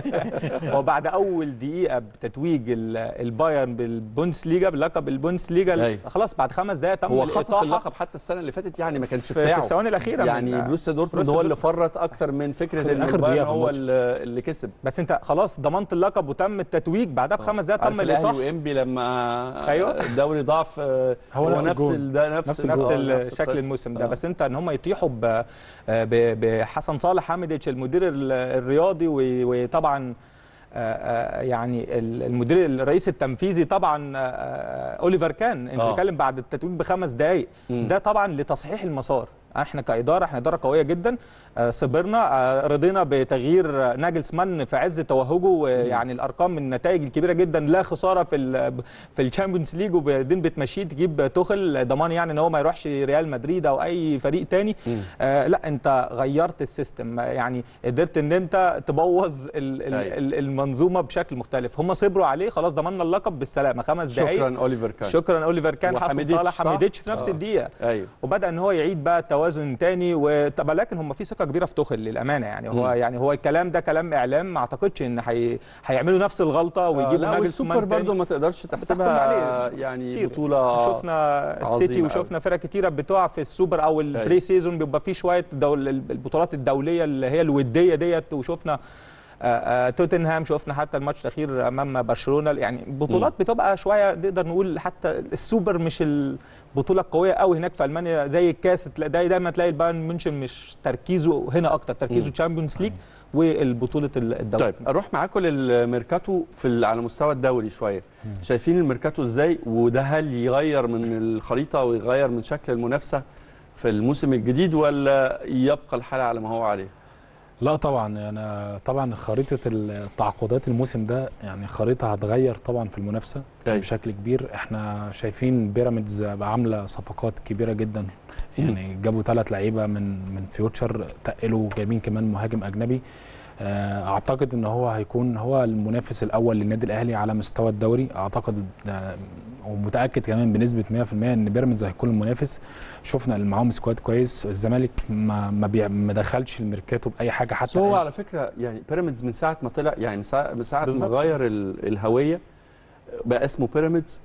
Speaker 5: هو بعد اول دقيقه بتتويج ال- البايرن بالبوندسليجا بلقب البوندسليجا
Speaker 1: أيوة.
Speaker 5: خلاص بعد خمس دقائق تم
Speaker 1: هو خطف
Speaker 5: الإطاحة
Speaker 1: اللقب حتى السنه اللي فاتت يعني ما كانش
Speaker 5: في, في
Speaker 1: بتاعه
Speaker 5: الثواني الاخيره
Speaker 1: يعني
Speaker 5: من-
Speaker 1: بروسيا دورتموند
Speaker 5: بروسيا
Speaker 1: هو اللي فرط اكتر من فكره
Speaker 4: آخر-
Speaker 1: ان
Speaker 4: آخر
Speaker 1: البايرن
Speaker 4: دقيقة في
Speaker 1: هو
Speaker 4: الماتش.
Speaker 1: اللي اللي كسب
Speaker 5: بس انت خلاص ضمنت اللقب وتم التتويج بعدها بخمس دقائق تم
Speaker 1: عارف الاهلي
Speaker 5: الاطاحه
Speaker 1: وانبي لما
Speaker 5: أيوة.
Speaker 1: الدوري ضعف آه،
Speaker 4: هو
Speaker 1: هو
Speaker 4: نفس
Speaker 1: نفس
Speaker 4: الجول.
Speaker 1: ال- ده نفس
Speaker 4: نفس
Speaker 1: ال-
Speaker 5: نفس
Speaker 1: آه،
Speaker 5: ال- شكل
Speaker 1: القصة.
Speaker 5: الموسم ده
Speaker 1: آه.
Speaker 5: بس انت ان هم يطيحوا ب- ب- بحسن صالح حمدتش المدير ال- الرياضي و- وطبعا آه، آه، يعني ال- المدير الرئيس التنفيذي طبعا آه، آه، اوليفر كان انت
Speaker 1: آه.
Speaker 5: بتتكلم بعد التتويج بخمس دقائق
Speaker 1: مم.
Speaker 5: ده طبعا لتصحيح المسار احنا كاداره احنا اداره قويه جدا آه، صبرنا آه، رضينا بتغيير ناجلسمان في عز توهجه ويعني الارقام من النتائج الكبيره جدا لا خساره في ال في الشامبيونز ليج وبعدين بتمشيه تجيب توخل ضمان يعني ان هو ما يروحش ريال مدريد او اي فريق تاني
Speaker 1: مم.
Speaker 5: آه لا انت غيرت السيستم يعني قدرت ان انت تبوظ ال ال
Speaker 1: أيوة.
Speaker 5: ال المنظومه بشكل مختلف هم صبروا عليه خلاص ضمننا اللقب بالسلامه خمس دقائق
Speaker 1: شكرا اوليفر كان
Speaker 5: شكرا اوليفر كان حسن
Speaker 1: وحميديتش،
Speaker 5: صالح
Speaker 1: صح؟
Speaker 5: حميديتش في نفس
Speaker 1: آه.
Speaker 5: الدقيقه
Speaker 1: ايوه
Speaker 5: وبدا ان هو يعيد بقى التوازن تاني وطب لكن هم في ثقه كبيره في توخل للامانه يعني هو
Speaker 1: مم.
Speaker 5: يعني هو الكلام ده كلام اعلام ما اعتقدش ان هي هيعملوا نفس الغلطه ويجيبوا
Speaker 1: لا والسوبر
Speaker 5: ناجلسمان
Speaker 1: برضه
Speaker 5: تاني
Speaker 1: ما تقدرش
Speaker 5: بتحكم
Speaker 1: تحسبها
Speaker 5: عليه
Speaker 1: يعني
Speaker 5: كتير.
Speaker 1: بطوله
Speaker 5: شفنا السيتي
Speaker 1: عظيمة
Speaker 5: وشفنا فرق كتيره بتقع في السوبر او البري
Speaker 1: أيوة.
Speaker 5: سيزون بيبقى فيه شويه دول البطولات الدوليه اللي هي الوديه ديت وشفنا آه، آه، توتنهام شفنا حتى الماتش الاخير امام برشلونه يعني بطولات بتبقى شويه نقدر نقول حتى السوبر مش البطوله القويه قوي هناك في المانيا زي الكاس تلاقي- داي دايما تلاقي البايرن ميونشن مش تركيزه هنا اكتر تركيزه تشامبيونز ليج والبطوله الدوري
Speaker 1: طيب اروح معاكم للميركاتو في ال- على مستوى الدوري شويه شايفين الميركاتو ازاي وده هل يغير من الخريطه ويغير من شكل المنافسه في الموسم الجديد ولا يبقى الحال على ما هو عليه
Speaker 4: لا طبعا انا طبعا خريطه التعاقدات الموسم ده يعني خريطه هتغير طبعا في المنافسه
Speaker 1: أيوة.
Speaker 4: بشكل كبير احنا شايفين بيراميدز بقى عامله صفقات كبيره جدا يعني جابوا ثلاث لعيبه من من فيوتشر تقلوا جايبين كمان مهاجم اجنبي آه، اعتقد ان هو هيكون هو المنافس الاول للنادي الاهلي على مستوى الدوري اعتقد آه، ومتاكد كمان بنسبه 100% ان بيراميدز هيكون المنافس شفنا اللي معاهم سكواد كويس الزمالك ما ما, بيع- ما دخلش الميركاتو باي حاجه
Speaker 1: بس
Speaker 4: حتى
Speaker 1: هو
Speaker 4: الآن.
Speaker 1: على فكره يعني بيراميدز من ساعه ما طلع يعني من ساعه من ساعة ما
Speaker 5: بالظبط.
Speaker 1: غير ال- الهويه بقى اسمه بيراميدز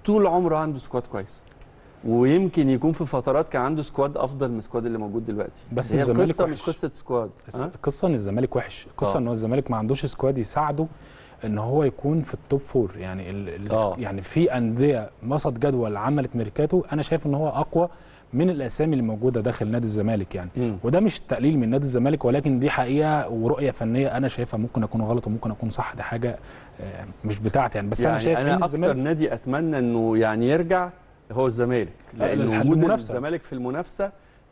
Speaker 1: طول عمره عنده سكواد كويس ويمكن يكون في فترات كان عنده سكواد افضل من السكواد اللي موجود دلوقتي
Speaker 4: بس
Speaker 1: هي
Speaker 4: الزمالك
Speaker 1: القصه
Speaker 4: وحش.
Speaker 1: مش قصه سكواد
Speaker 4: الس-
Speaker 1: ها؟
Speaker 4: القصه ان الزمالك وحش القصه
Speaker 1: آه.
Speaker 4: ان هو الزمالك ما عندوش سكواد يساعده ان هو يكون في التوب فور يعني ال ال
Speaker 1: آه.
Speaker 4: يعني في انديه وسط جدول عملت ميركاتو انا شايف ان هو اقوى من الاسامي اللي موجوده داخل نادي الزمالك يعني
Speaker 1: مم.
Speaker 4: وده مش تقليل من نادي الزمالك ولكن دي حقيقه ورؤيه فنيه انا شايفها ممكن اكون غلط وممكن اكون صح دي حاجه آه، مش بتاعتي يعني بس
Speaker 1: يعني
Speaker 4: انا شايف
Speaker 1: انا
Speaker 4: ان
Speaker 1: اكتر
Speaker 4: الزمالك
Speaker 1: نادي اتمنى انه يعني يرجع هو الزمالك لان
Speaker 4: الحل-
Speaker 1: وجود
Speaker 4: المنافسة.
Speaker 1: الزمالك في المنافسه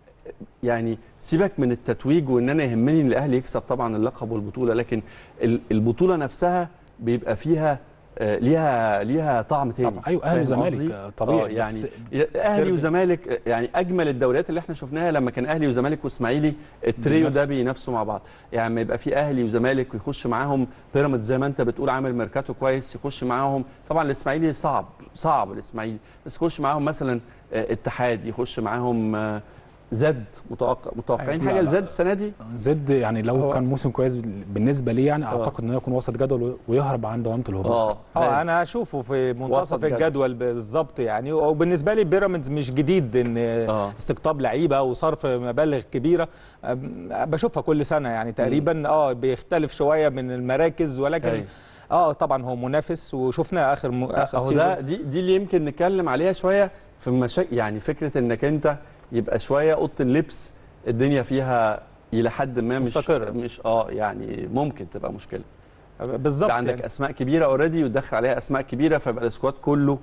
Speaker 1: يعني سيبك من التتويج وان انا يهمني ان الاهلي يكسب طبعا اللقب والبطوله لكن ال- البطوله نفسها بيبقى فيها آه، ليها ليها طعم تاني
Speaker 4: طبعا ايوه اهلي
Speaker 1: فاهم
Speaker 4: وزمالك
Speaker 1: قصدي؟
Speaker 4: آه، طبيعي
Speaker 1: آه، يعني
Speaker 4: بس
Speaker 1: اهلي
Speaker 4: ترجع-
Speaker 1: وزمالك آه، يعني اجمل الدوريات اللي احنا شفناها لما كان اهلي وزمالك واسماعيلي التريو ده
Speaker 4: بينافسوا.
Speaker 1: بينافسوا مع بعض يعني ما يبقى في اهلي وزمالك ويخش معاهم بيراميدز زي ما انت بتقول عامل ميركاتو كويس يخش معاهم طبعا الاسماعيلي صعب صعب الاسماعيلي بس يخش معاهم مثلا آه، اتحاد يخش معاهم آه، زد متوقع متوقعين
Speaker 4: لا،
Speaker 1: حاجه
Speaker 4: لا.
Speaker 1: لزد السنه دي
Speaker 4: زد يعني لو
Speaker 5: هو-
Speaker 4: كان موسم كويس بالنسبه لي يعني
Speaker 1: آه.
Speaker 4: اعتقد انه يكون وسط جدول ويهرب عن دوامه الهبوط
Speaker 1: اه
Speaker 5: اه
Speaker 1: لازم.
Speaker 5: انا اشوفه في
Speaker 1: وسط
Speaker 5: منتصف
Speaker 1: جدول.
Speaker 5: الجدول بالظبط يعني وبالنسبه لي بيراميدز مش جديد ان
Speaker 1: آه.
Speaker 5: استقطاب لعيبه وصرف مبالغ كبيره أم- بشوفها كل سنه يعني تقريبا اه بيختلف شويه من المراكز ولكن
Speaker 1: أيوة.
Speaker 5: اه طبعا هو منافس وشفناه اخر م... اخر
Speaker 1: اهو
Speaker 5: سيزون
Speaker 1: ده دي دي اللي يمكن نتكلم عليها شويه في مشاكل يعني فكره انك انت يبقى شويه اوضه اللبس الدنيا فيها الى حد ما مش
Speaker 5: مستقرة.
Speaker 1: مش اه يعني ممكن تبقى مشكله
Speaker 5: بالظبط
Speaker 1: يبقى عندك
Speaker 5: يعني.
Speaker 1: اسماء كبيره اوريدي وتدخل عليها اسماء كبيره فيبقى السكواد كله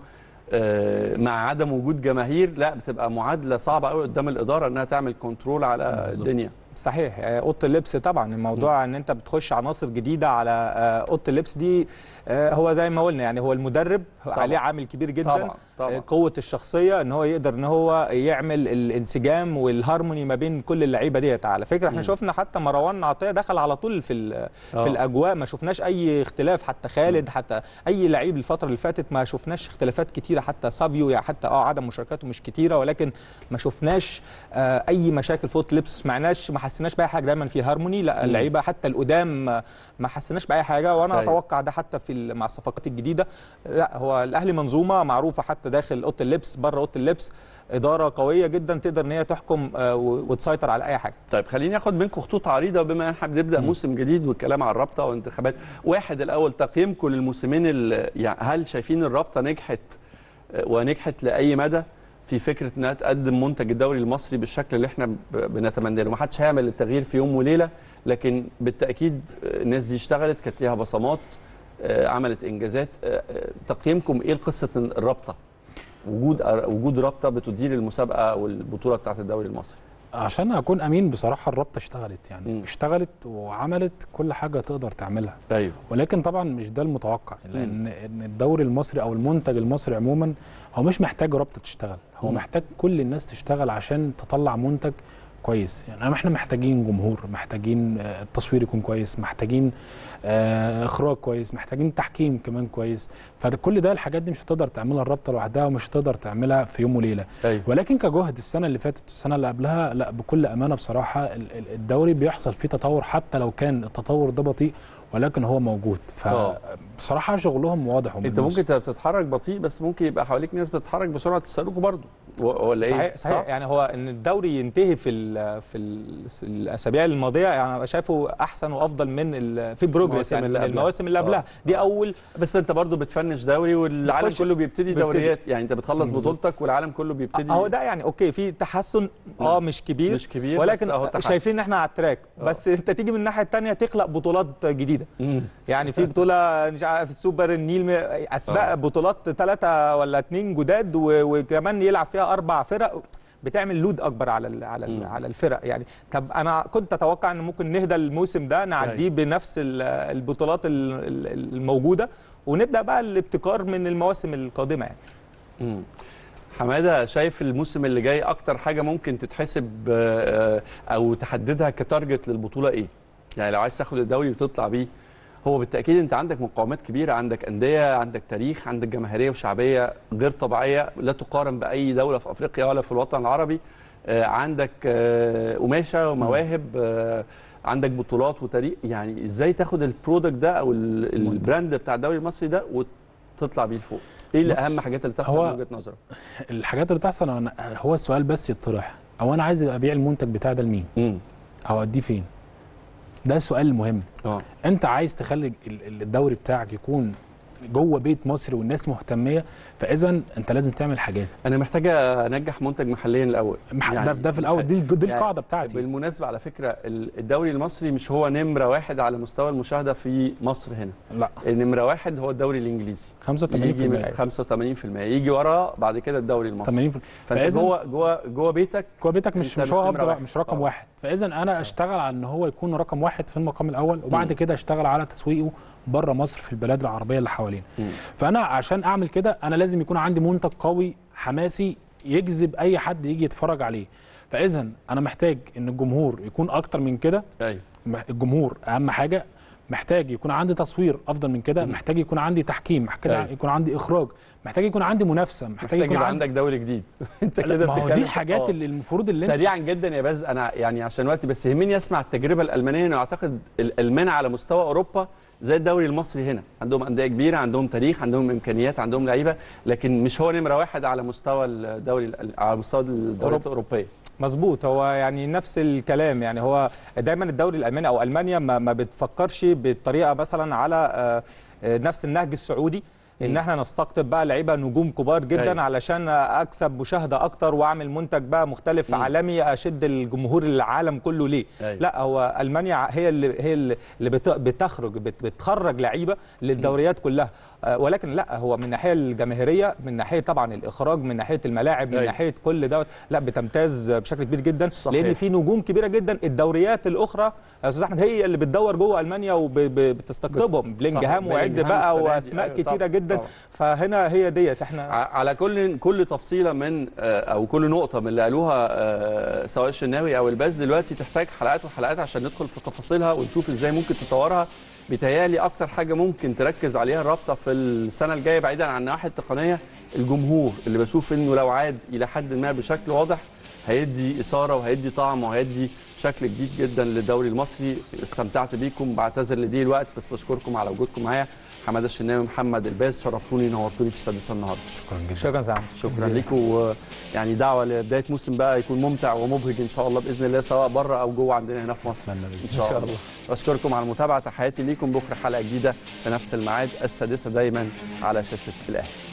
Speaker 1: آه، مع عدم وجود جماهير لا بتبقى معادله صعبه قوي قدام الاداره انها تعمل كنترول على
Speaker 4: بالظبط.
Speaker 1: الدنيا
Speaker 5: صحيح آه، اوضه اللبس طبعا الموضوع ان انت بتخش عناصر جديده على آه، اوضه اللبس دي آه، هو زي ما قلنا يعني هو المدرب
Speaker 1: طبعاً.
Speaker 5: عليه عامل كبير جدا
Speaker 1: طبعا طبعا
Speaker 5: آه، قوه الشخصيه ان هو يقدر ان هو يعمل الانسجام والهارموني ما بين كل اللعيبه ديت على فكره احنا
Speaker 1: مم.
Speaker 5: شفنا حتى مروان عطيه دخل على طول في ال-
Speaker 1: آه.
Speaker 5: في الاجواء ما شفناش اي اختلاف حتى خالد حتى اي لعيب الفتره اللي فاتت ما شفناش اختلافات كتيره حتى سابيو يعني حتى اه عدم مشاركاته مش كتيره ولكن ما شفناش آه اي مشاكل في اوضه اللبس ما سمعناش ما حسيناش باي حاجه دايما في هارموني لا اللعيبه حتى القدام ما- ما حسيناش باي حاجه وانا
Speaker 1: أيوة.
Speaker 5: اتوقع ده حتى في ال- مع الصفقات الجديده لا هو الاهلي منظومه معروفه حتى داخل اوضه اللبس بره اوضه اللبس اداره قويه جدا تقدر ان هي تحكم آه، و- وتسيطر على اي حاجه
Speaker 1: طيب خليني اخد منكم خطوط عريضه بما ان احنا بنبدا موسم جديد والكلام عن الرابطه والانتخابات واحد الاول تقييمكم للموسمين ال- يعني هل شايفين الرابطه نجحت آه، ونجحت لاي مدى في فكره انها تقدم منتج الدوري المصري بالشكل اللي احنا ب- بنتمنى له ما حدش هيعمل التغيير في يوم وليله لكن بالتاكيد آه، الناس دي اشتغلت كانت ليها بصمات آه، عملت انجازات آه، آه، تقييمكم ايه لقصه الرابطه وجود وجود رابطه بتدير المسابقه والبطوله بتاعه الدوري المصري
Speaker 4: عشان اكون امين بصراحه الرابطه اشتغلت يعني
Speaker 1: مم.
Speaker 4: اشتغلت وعملت كل حاجه تقدر تعملها
Speaker 1: ايوه
Speaker 4: ولكن طبعا مش ده المتوقع لان ان الدوري المصري او المنتج المصري عموما هو مش محتاج رابطه تشتغل هو
Speaker 1: مم.
Speaker 4: محتاج كل الناس تشتغل عشان تطلع منتج كويس يعني احنا محتاجين جمهور محتاجين آه، التصوير يكون كويس محتاجين آه، اخراج كويس محتاجين تحكيم كمان كويس فكل ده الحاجات دي مش هتقدر تعملها الرابطه لوحدها ومش هتقدر تعملها في يوم وليله
Speaker 1: ايوه
Speaker 4: ولكن كجهد السنه اللي فاتت والسنه اللي قبلها لا بكل امانه بصراحه ال- ال- الدوري بيحصل فيه تطور حتى لو كان التطور ده بطيء ولكن هو موجود
Speaker 1: آه.
Speaker 4: فبصراحه شغلهم واضح
Speaker 1: انت
Speaker 4: وملموس.
Speaker 1: ممكن تبقى بتتحرك بطيء بس ممكن يبقى حواليك ناس بتتحرك بسرعه الصاروخ برضه و- ولا ايه
Speaker 5: صحيح صحيح
Speaker 1: صح؟
Speaker 5: يعني هو ان الدوري ينتهي في ال في ال الاسابيع الماضيه يعني انا شايفه احسن وافضل من ال في بروجرس
Speaker 1: المواسم
Speaker 5: يعني
Speaker 1: اللي
Speaker 5: من
Speaker 1: قبلها.
Speaker 5: المواسم اللي
Speaker 1: آه.
Speaker 5: قبلها دي اول
Speaker 1: بس انت برضه بتفنش دوري والعالم
Speaker 5: بتخش-
Speaker 1: كله بيبتدي
Speaker 5: بيبتدي.
Speaker 1: دوريات يعني انت بتخلص
Speaker 4: بالظبط.
Speaker 1: بطولتك والعالم كله بيبتدي
Speaker 5: هو ده يعني اوكي في تحسن اه مش كبير
Speaker 1: مش كبير
Speaker 5: ولكن
Speaker 1: بس اهو تحسن.
Speaker 5: شايفين ان احنا على التراك
Speaker 1: آه.
Speaker 5: بس انت تيجي من الناحيه الثانيه تخلق بطولات جديده
Speaker 1: مم.
Speaker 5: يعني في بطوله مش عارف السوبر النيل م- اسباق
Speaker 1: آه.
Speaker 5: بطولات ثلاثه ولا اثنين جداد و- وكمان يلعب فيها اربع فرق بتعمل لود اكبر على ال على ال
Speaker 1: مم.
Speaker 5: على الفرق يعني طب انا كنت اتوقع ان ممكن نهدى الموسم ده نعديه بنفس ال- البطولات ال- ال- الموجوده ونبدا بقى الابتكار من المواسم القادمه يعني
Speaker 1: مم. حماده شايف الموسم اللي جاي اكتر حاجه ممكن تتحسب آه، آه، او تحددها كتارجت للبطوله ايه يعني لو عايز تاخد الدوري وتطلع بيه هو بالتاكيد انت عندك مقاومات كبيره عندك انديه عندك تاريخ عندك جماهيريه وشعبيه غير طبيعيه لا تقارن باي دوله في افريقيا ولا في الوطن العربي آه، عندك آه، قماشه ومواهب آه، عندك بطولات وتاريخ يعني ازاي تاخد البرودكت ده او ال- البراند بتاع الدوري المصري ده وتطلع بيه لفوق ايه
Speaker 4: بص،
Speaker 1: الاهم حاجات اللي تحصل
Speaker 4: هو-
Speaker 1: من وجهه نظرك
Speaker 4: الحاجات اللي بتحصل أنا- هو السؤال بس يطرح او انا عايز ابيع المنتج بتاعي ده لمين
Speaker 1: امم
Speaker 4: او اديه فين ده السؤال المهم
Speaker 1: اه
Speaker 4: انت عايز تخلي ال- ال- الدوري بتاعك يكون جوه بيت مصري والناس مهتميه فاذا انت لازم تعمل حاجات
Speaker 1: انا محتاج انجح منتج محليا الاول
Speaker 4: مح- ده, ده في الاول دي دي
Speaker 1: يعني
Speaker 4: القاعده بتاعتي
Speaker 1: بالمناسبه على فكره ال- الدوري المصري مش هو نمره واحد على مستوى المشاهده في مصر هنا
Speaker 4: لا
Speaker 1: نمره واحد هو الدوري الانجليزي
Speaker 4: 85%
Speaker 1: يجي من 85% يجي وراه بعد كده الدوري المصري
Speaker 4: 80%
Speaker 1: فانت
Speaker 4: فإذا-
Speaker 1: جوه جوه جوه بيتك
Speaker 4: جوه بيتك مش
Speaker 1: أنت
Speaker 4: مش هو
Speaker 1: مش نمرة
Speaker 4: افضل
Speaker 1: واحد.
Speaker 4: مش رقم
Speaker 1: آه.
Speaker 4: واحد فاذا انا اشتغل على ان هو يكون رقم واحد في المقام الاول وبعد
Speaker 1: مم.
Speaker 4: كده اشتغل على تسويقه بره مصر في البلاد العربيه اللي حوالينا
Speaker 1: مم.
Speaker 4: فانا عشان اعمل كده انا لازم يكون عندي منتج قوي حماسي يجذب اي حد يجي يتفرج عليه فاذا انا محتاج ان الجمهور يكون اكتر من كده
Speaker 1: ايوه
Speaker 4: م- الجمهور اهم حاجه محتاج يكون عندي تصوير افضل من كده
Speaker 1: مم.
Speaker 4: محتاج يكون عندي تحكيم محتاج
Speaker 1: أيوة.
Speaker 4: يكون عندي اخراج محتاج يكون عندي منافسه محتاج,
Speaker 1: محتاج
Speaker 4: يكون
Speaker 1: يبقى
Speaker 4: عندي
Speaker 1: عندك دوري جديد انت
Speaker 4: لا،
Speaker 1: كده
Speaker 4: ما هو
Speaker 1: بتتكلم-
Speaker 4: دي الحاجات
Speaker 1: آه.
Speaker 4: اللي المفروض اللي انت
Speaker 1: سريعا جدا يا باز انا يعني عشان وقتي بس يهمني اسمع التجربه الالمانيه انا اعتقد الالمان على مستوى اوروبا زي الدوري المصري هنا عندهم انديه كبيره عندهم تاريخ عندهم امكانيات عندهم لعيبه لكن مش هو نمره واحد على مستوى الدوري الأل- على مستوى الدوريات الاوروبيه
Speaker 5: مظبوط هو يعني نفس الكلام يعني هو دايما الدوري الالماني او المانيا ما, ما بتفكرش بالطريقه مثلا على آه، آه، نفس النهج السعودي ان
Speaker 1: مم.
Speaker 5: احنا نستقطب بقى لعيبه نجوم كبار جدا
Speaker 1: أيوة.
Speaker 5: أيوة. علشان اكسب مشاهده اكتر واعمل منتج بقى مختلف
Speaker 1: مم.
Speaker 5: عالمي اشد الجمهور العالم كله ليه
Speaker 1: أيوة.
Speaker 5: لا هو المانيا هي اللي هي اللي بت- بتخرج بت- بتخرج لعيبه للدوريات كلها آه، ولكن لا هو من الناحيه الجماهيريه من ناحيه طبعا الاخراج من ناحيه الملاعب من
Speaker 1: أيوة.
Speaker 5: ناحيه كل دوت لا بتمتاز بشكل كبير جدا
Speaker 1: صحيح.
Speaker 5: لان في نجوم كبيره جدا الدوريات الاخرى يا استاذ احمد هي اللي بتدور جوه المانيا وبتستقطبهم بلينجهام
Speaker 1: صح،
Speaker 5: وعد
Speaker 1: بلينجهام
Speaker 5: بقى
Speaker 1: السنة دي.
Speaker 5: واسماء
Speaker 1: أيوة،
Speaker 5: كتيره
Speaker 1: طبعاً،
Speaker 5: جدا
Speaker 1: طبعاً.
Speaker 5: فهنا هي ديت احنا
Speaker 1: ع- على كل كل تفصيله من آه، او كل نقطه من اللي قالوها آه، سواء الشناوي او الباز دلوقتي تحتاج حلقات وحلقات عشان ندخل في تفاصيلها ونشوف ازاي ممكن تطورها بيتهيألي اكتر حاجه ممكن تركز عليها الرابطه في السنه الجايه بعيدا عن النواحي التقنيه الجمهور اللي بشوف انه لو عاد الى حد ما بشكل واضح هيدي اثاره وهيدي طعم وهيدي شكل جديد جدا للدوري المصري استمتعت بيكم بعتذر لضيق الوقت بس بشكركم على وجودكم معايا حماده الشناوي محمد الباز شرفتوني نورتوني في السادسه النهارده
Speaker 4: شكرا جدا
Speaker 5: شكرا سعد
Speaker 1: شكرا لكم ويعني دعوه لبدايه موسم بقى يكون ممتع ومبهج ان شاء الله باذن الله سواء بره او جوه عندنا هنا في مصر
Speaker 4: اتمنى بإذن
Speaker 1: ان شاء الله بشكركم على المتابعه تحياتي ليكم بكره حلقه جديده في نفس الميعاد السادسه دايما على شاشه الاهلي